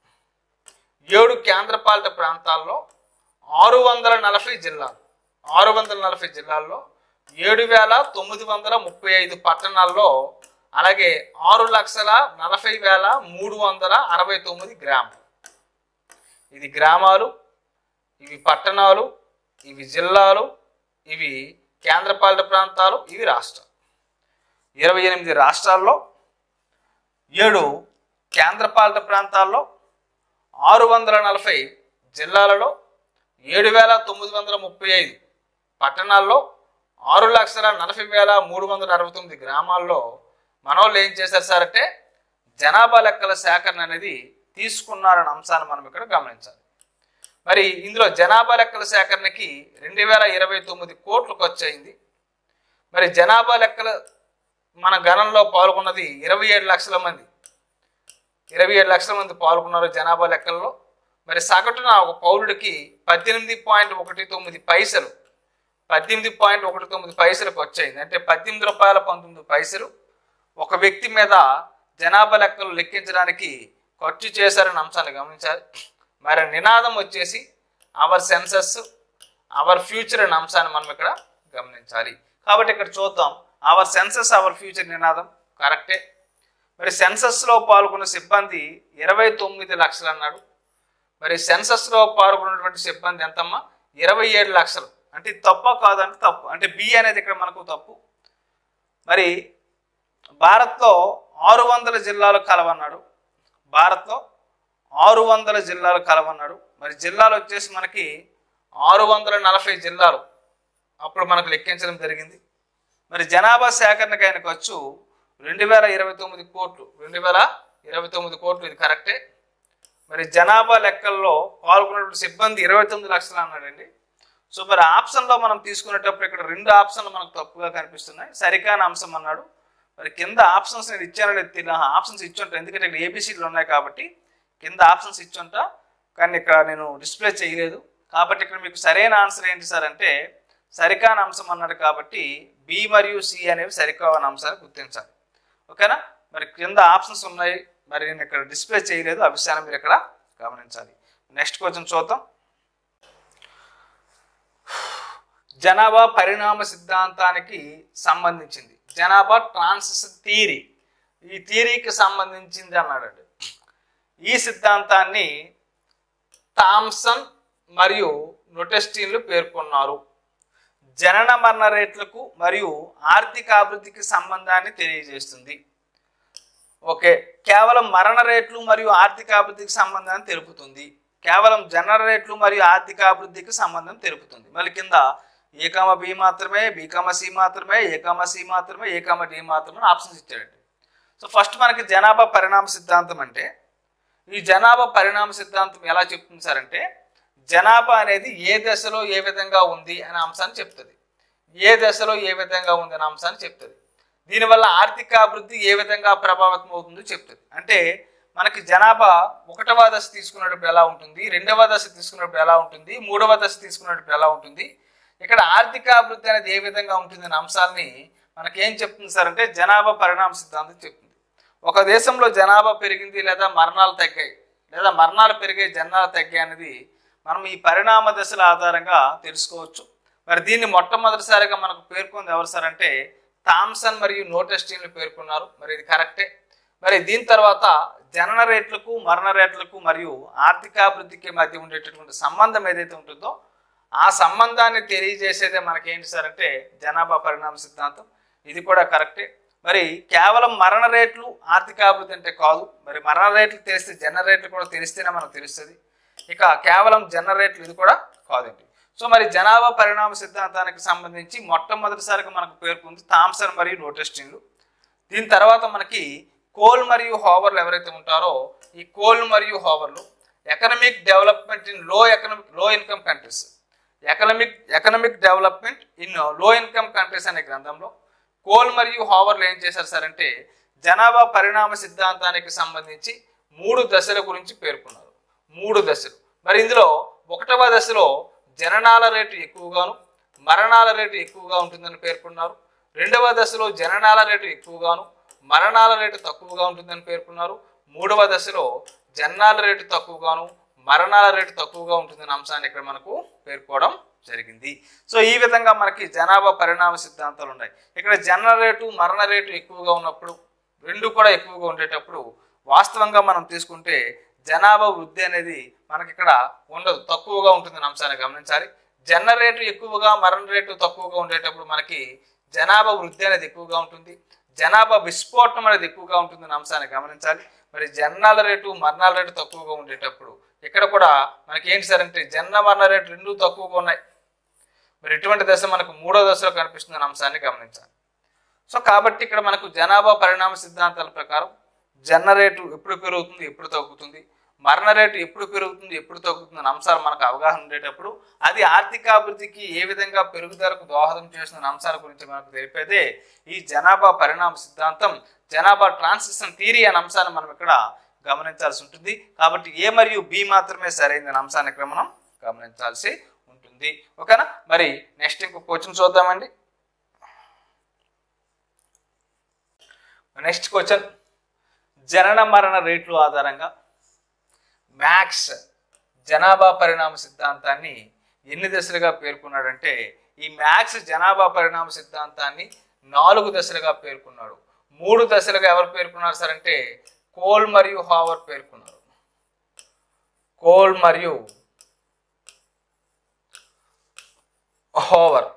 ఏడు కేంద్రపాలిత ప్రాంతాల్లో ఆరు వందల నలభై జిల్లాలు ఆరు వందల నలభై జిల్లాల్లో ఏడు వేల తొమ్మిది వందల ముప్పై ఐదు పట్టణాల్లో అలాగే ఆరు లక్షల నలభై వేల మూడు వందల అరవై తొమ్మిది గ్రామాలు ఇది గ్రామాలు ఇవి పట్టణాలు ఇవి జిల్లాలు ఇవి కేంద్రపాలిత ప్రాంతాలు ఇవి రాష్ట్రాలు ఇరవై ఎనిమిది రాష్ట్రాల్లో ఏడు కేంద్రపాలిత ప్రాంతాల్లో ఆరు వందల నలభై జిల్లాలలో ఏడు వేల తొమ్మిది వందల ముప్పై ఐదు పట్టణాల్లో ఆరు లక్షల నలభై వేల మూడు వందల అరవై తొమ్మిది గ్రామాల్లో మనోళ్ళు ఏం చేశారు సార్ అంటే జనాభా లెక్కల సేకరణ అనేది తీసుకున్నారన్న అంశాన్ని మనం ఇక్కడ గమనించాలి మరి ఇందులో జనాభా లెక్కల సేకరణకి రెండు వేల ఇరవై తొమ్మిది కోట్లు ఖర్చు అయింది మరి జనాభా లెక్కల మన గణంలో పాల్గొన్నది ఇరవై ఏడు లక్షల మంది ఇరవై ఏడు లక్షల మంది పాల్గొన్నారు జనాభా లెక్కల్లో మరి సగటున ఒక పౌరుడికి పద్దెనిమిది పాయింట్ ఒకటి తొమ్మిది పైసలు పద్దెనిమిది పాయింట్ ఒకటి తొమ్మిది పైసలకు వచ్చాయింది అంటే పద్దెనిమిది రూపాయల పంతొమ్మిది పైసలు ఒక వ్యక్తి మీద జనాభా లెక్కలు లెక్కించడానికి ఖర్చు చేశారని అంశాన్ని గమనించాలి మరి నినాదం వచ్చేసి అవర్ సెన్సస్ అవర్ ఫ్యూచర్ అనే అంశాన్ని మనం ఇక్కడ గమనించాలి కాబట్టి ఇక్కడ చూద్దాం అవర్ సెన్సస్ అవర్ ఫ్యూచర్ నినాదం కరెక్టే మరి సెన్సస్లో పాల్గొన్న సిబ్బంది ఇరవై తొమ్మిది లక్షలు అన్నాడు మరి సెన్సస్లో పాల్గొన్నటువంటి సిబ్బంది ఎంతమ్మా ఇరవై ఏడు లక్షలు అంటే ఇది తప్ప కాదంటే తప్పు అంటే బి అనేది ఇక్కడ మనకు తప్పు మరి భారత్లో ఆరు వందల జిల్లాలు కలవన్నాడు భారత్లో ఆరు వందల జిల్లాలు కలవన్నాడు మరి జిల్లాలు వచ్చేసి మనకి ఆరు వందల నలభై జిల్లాలు అప్పుడు మనకు లెక్కించడం జరిగింది మరి జనాభా సేకరణకు ఆయన ఖర్చు రెండు వేల ఇరవై తొమ్మిది కోట్లు రెండు వేల ఇరవై తొమ్మిది కోట్లు ఇది కరెక్టే మరి జనాభా లెక్కల్లో పాల్గొన్నటువంటి సిబ్బంది ఇరవై తొమ్మిది లక్షలు అన్నాడండి సో మరి ఆప్షన్లో మనం తీసుకునేటప్పుడు ఇక్కడ రెండు ఆప్షన్లు మనకు తప్పుగా కనిపిస్తున్నాయి సరికాని అంశం అన్నాడు మరి కింద ఆప్షన్స్ నేను ఇచ్చానో లేదు తెలియదు ఆప్షన్స్ ఇచ్చుంటా ఎందుకంటే ఇక్కడ ఏబిసిడ్లు ఉన్నాయి కాబట్టి కింద ఆప్షన్స్ ఇచ్చుంటా కానీ ఇక్కడ నేను డిస్ప్లే చేయలేదు కాబట్టి ఇక్కడ మీకు సరైన ఆన్సర్ ఏంటి సార్ అంటే సరికాని అంశం అన్నాడు కాబట్టి బి మరియు సి అనేవి సరికాని అంశాన్ని గుర్తించాలి ఓకేనా మరి కింద ఆప్షన్స్ ఉన్నాయి మరి నేను ఇక్కడ డిస్ప్లే చేయలేదు ఆ విషయాన్ని మీరు ఇక్కడ గమనించాలి నెక్స్ట్ క్వశ్చన్ చూద్దాం జనాభా పరిణామ సిద్ధాంతానికి సంబంధించింది జనాభా ట్రాన్సిషన్ థియరీ ఈ థియరీకి సంబంధించింది అన్నాడండి ఈ సిద్ధాంతాన్ని థామ్సన్ మరియు నొటెస్టీన్లు పేర్కొన్నారు జనన మరణ రేట్లకు మరియు ఆర్థిక అభివృద్ధికి సంబంధాన్ని తెలియజేస్తుంది ఓకే కేవలం మరణ రేట్లు మరియు ఆర్థిక అభివృద్ధికి సంబంధాన్ని తెలుపుతుంది కేవలం జనన రేట్లు మరియు ఆర్థిక అభివృద్ధికి సంబంధం తెలుపుతుంది మళ్ళీ కింద ఏకామ బి మాత్రమే బీకామ సి మాత్రమే ఏకామ సి మాత్రమే ఏకామ డి మాత్రమే అని ఆప్షన్స్ ఇచ్చాడండి సో ఫస్ట్ మనకి జనాభా పరిణామ సిద్ధాంతం అంటే ఈ జనాభా పరిణామ సిద్ధాంతం ఎలా చెప్తుంది సార్ అంటే జనాభా అనేది ఏ దశలో ఏ విధంగా ఉంది అనే అంశాన్ని చెప్తుంది ఏ దశలో ఏ విధంగా ఉంది అనే అంశాన్ని చెప్తుంది దీనివల్ల ఆర్థిక అభివృద్ధి ఏ విధంగా ప్రభావితం అవుతుందో చెప్తుంది అంటే మనకి జనాభా ఒకటవ దశ తీసుకున్నప్పుడు ఎలా ఉంటుంది రెండవ దశ తీసుకున్నప్పుడు ఎలా ఉంటుంది మూడవ దశ తీసుకున్నప్పుడు ఎలా ఉంటుంది ఇక్కడ ఆర్థిక అభివృద్ధి అనేది ఏ విధంగా ఉంటుంది అనే అంశాలని మనకి ఏం చెప్తుంది సార్ అంటే జనాభా పరిణామ సిద్ధాంతం చెప్తుంది ఒక దేశంలో జనాభా పెరిగింది లేదా మరణాలు తగ్గాయి లేదా మరణాలు పెరిగాయి జనాలు తగ్గాయి అనేది మనం ఈ పరిణామ దశల ఆధారంగా తెలుసుకోవచ్చు మరి దీన్ని మొట్టమొదటిసారిగా మనకు పేర్కొంది ఎవరు సార్ అంటే థామ్సన్ మరియు నోటెస్టీన్లు పేర్కొన్నారు మరి ఇది కరెక్టే మరి దీని తర్వాత జనన రేట్లకు మరణ రేట్లకు మరియు ఆర్థికాభివృద్ధికి మధ్య ఉండేటటువంటి సంబంధం ఏదైతే ఉంటుందో ఆ సంబంధాన్ని తెలియజేసేదే మనకేంటి సార్ అంటే జనాభా పరిణామ సిద్ధాంతం ఇది కూడా కరెక్టే మరి కేవలం మరణ రేట్లు ఆర్థికాభివృద్ధి అంటే కాదు మరి మరణ రేట్లు తెలిస్తే జన రేట్లు కూడా తెలిస్తేనే మనకు తెలుస్తుంది ఇక కేవలం జన రేట్లు ఇది కూడా కాదండి సో మరి జనాభా పరిణామ సిద్ధాంతానికి సంబంధించి మొట్టమొదటిసారిగా మనకు పేర్కొంది థామ్సన్ మరియు నోటెస్టిన్లు దీని తర్వాత మనకి కోల్ మరియు హోవర్లు ఎవరైతే ఉంటారో ఈ కోల్ మరియు హోవర్లు economic development in low economic low income countries economic economic development in low income countries అనే గ్రంథంలో కోల్ మరియు హోవర్లు ఏం చేశారు సార్ అంటే జనాభా పరిణామ సిద్ధాంతానికి సంబంధించి మూడు దశల గురించి పేర్కొన్నారు మూడు దశలు మరి ఇందులో ఒకటవ దశలో జననాల రేటు ఎక్కువగాను మరణాల రేటు ఎక్కువగా ఉంటుందని పేర్కొన్నారు రెండవ దశలో జననాల రేటు ఎక్కువగాను మరణాల రేటు తక్కువగా ఉంటుందని పేర్కొన్నారు మూడవ దశలో జననాల రేటు తక్కువగాను మరణాల రేటు తక్కువగా ఉంటుందనే అంశాన్ని ఇక్కడ మనకు పేర్కోవడం జరిగింది సో ఈ విధంగా మనకి జనాభా పరిణామ సిద్ధాంతాలు ఉన్నాయి ఇక్కడ జనన రేటు మరణ రేటు ఎక్కువగా ఉన్నప్పుడు రెండు కూడా ఎక్కువగా ఉండేటప్పుడు వాస్తవంగా మనం తీసుకుంటే జనాభా వృద్ధి అనేది మనకి ఇక్కడ ఉండదు తక్కువగా ఉంటుందనే అంశాన్ని గమనించాలి జన రేటు ఎక్కువగా మరణ రేటు తక్కువగా ఉండేటప్పుడు మనకి జనాభా వృద్ధి అనేది ఎక్కువగా ఉంటుంది జనాభా విస్ఫోటనం అనేది ఎక్కువగా ఉంటుందనే అంశాన్ని గమనించాలి మరి జననాల రేటు మరణాల రేటు తక్కువగా ఉండేటప్పుడు ఇక్కడ కూడా మనకి ఏంటి సార్ అంటే జనన మరణ రేటు రెండు తక్కువగా ఉన్నాయి మరి ఇటువంటి దశ మనకు మూడో దశలో కనిపిస్తుందనే అంశాన్ని గమనించాలి సో కాబట్టి ఇక్కడ మనకు జనాభా పరిణామ సిద్ధాంతాల ప్రకారం జన రేటు ఎప్పుడు పెరుగుతుంది ఎప్పుడు తగ్గుతుంది మరణ రేటు ఎప్పుడు పెరుగుతుంది ఎప్పుడు తగ్గుతుంది అనే అంశాలు మనకు అవగాహన ఉండేటప్పుడు అది ఆర్థికాభివృద్ధికి ఏ విధంగా పెరుగుదలకు దోహదం చేస్తున్న అంశాల గురించి మనకు తెలిపేదే ఈ జనాభా పరిణామ సిద్ధాంతం జనాభా ట్రాన్సిషన్ థియరీ అనే అంశాన్ని మనం ఇక్కడ గమనించాల్సి ఉంటుంది కాబట్టి ఏ మరియు బి మాత్రమే సరైన అంశాన్ని ఇక్కడ మనం గమనించాల్సి ఉంటుంది ఓకేనా మరి నెక్స్ట్ ఇంకో క్వశ్చన్ చూద్దామండి నెక్స్ట్ క్వశ్చన్ జనన మరణ రేట్లు ఆధారంగా మ్యాక్స్ జనాభా పరిణామ సిద్ధాంతాన్ని ఎన్ని దశలుగా పేర్కొన్నాడంటే ఈ మ్యాక్స్ జనాభా పరిణామ సిద్ధాంతాన్ని నాలుగు దశలుగా పేర్కొన్నాడు మూడు దశలుగా ఎవరు పేర్కొన్నారు సార్ అంటే కోల్ మరియు హావర్ పేర్కొన్నారు కోల్ మరియు హోవర్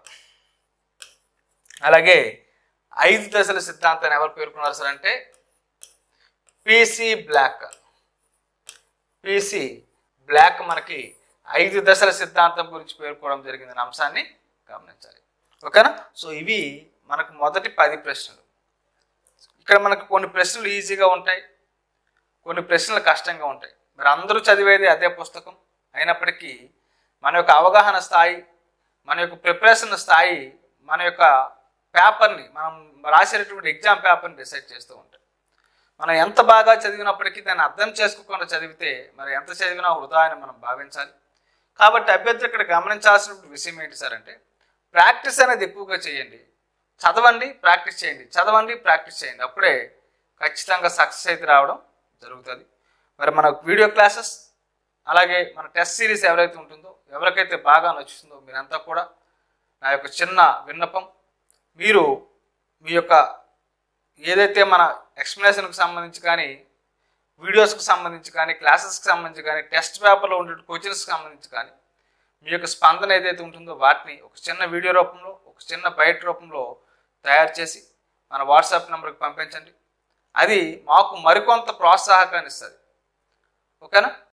అలాగే ఐదు దశల సిద్ధాంతాన్ని ఎవరు పేర్కొన్నారు సార్ అంటే పిసి బ్లాక్ పిసి బ్లాక్ మనకి ఐదు దశల సిద్ధాంతం గురించి పేర్కోవడం జరిగిందనే అంశాన్ని గమనించాలి ఓకేనా సో ఇవి మనకు మొదటి పది ప్రశ్నలు ఇక్కడ మనకు కొన్ని ప్రశ్నలు ఈజీగా ఉంటాయి కొన్ని ప్రశ్నలు కష్టంగా ఉంటాయి మరి అందరూ చదివేది అదే పుస్తకం అయినప్పటికీ మన యొక్క అవగాహన స్థాయి మన యొక్క ప్రిపరేషన్ స్థాయి మన యొక్క పేపర్ని మనం రాసేటటువంటి ఎగ్జామ్ పేపర్ని డిసైడ్ చేస్తూ ఉంటాయి మనం ఎంత బాగా చదివినప్పటికీ దాన్ని అర్థం చేసుకోకుండా చదివితే మరి ఎంత చదివినా వృధా అని మనం భావించాలి కాబట్టి అభ్యర్థులు ఇక్కడ గమనించాల్సిన విషయం ఏంటి సార్ అంటే ప్రాక్టీస్ అనేది ఎక్కువగా చేయండి చదవండి ప్రాక్టీస్ చేయండి చదవండి ప్రాక్టీస్ చేయండి అప్పుడే ఖచ్చితంగా సక్సెస్ అయితే రావడం జరుగుతుంది మరి మన వీడియో క్లాసెస్ అలాగే మన టెస్ట్ సిరీస్ ఎవరైతే ఉంటుందో ఎవరికైతే బాగా నచ్చుతుందో మీరంతా కూడా నా యొక్క చిన్న విన్నపం మీరు మీ యొక్క ఏదైతే మన ఎక్స్ప్లెనేషన్కి సంబంధించి కానీ వీడియోస్కి సంబంధించి కానీ క్లాసెస్కి సంబంధించి కానీ టెస్ట్ పేపర్లో ఉండే క్వశ్చన్స్కి సంబంధించి కానీ మీ యొక్క స్పందన ఏదైతే ఉంటుందో వాటిని ఒక చిన్న వీడియో రూపంలో ఒక చిన్న బయట రూపంలో తయారు చేసి మన వాట్సాప్ నెంబర్కి పంపించండి అది మాకు మరికొంత ప్రోత్సాహకాన్ని ఇస్తుంది ఓకేనా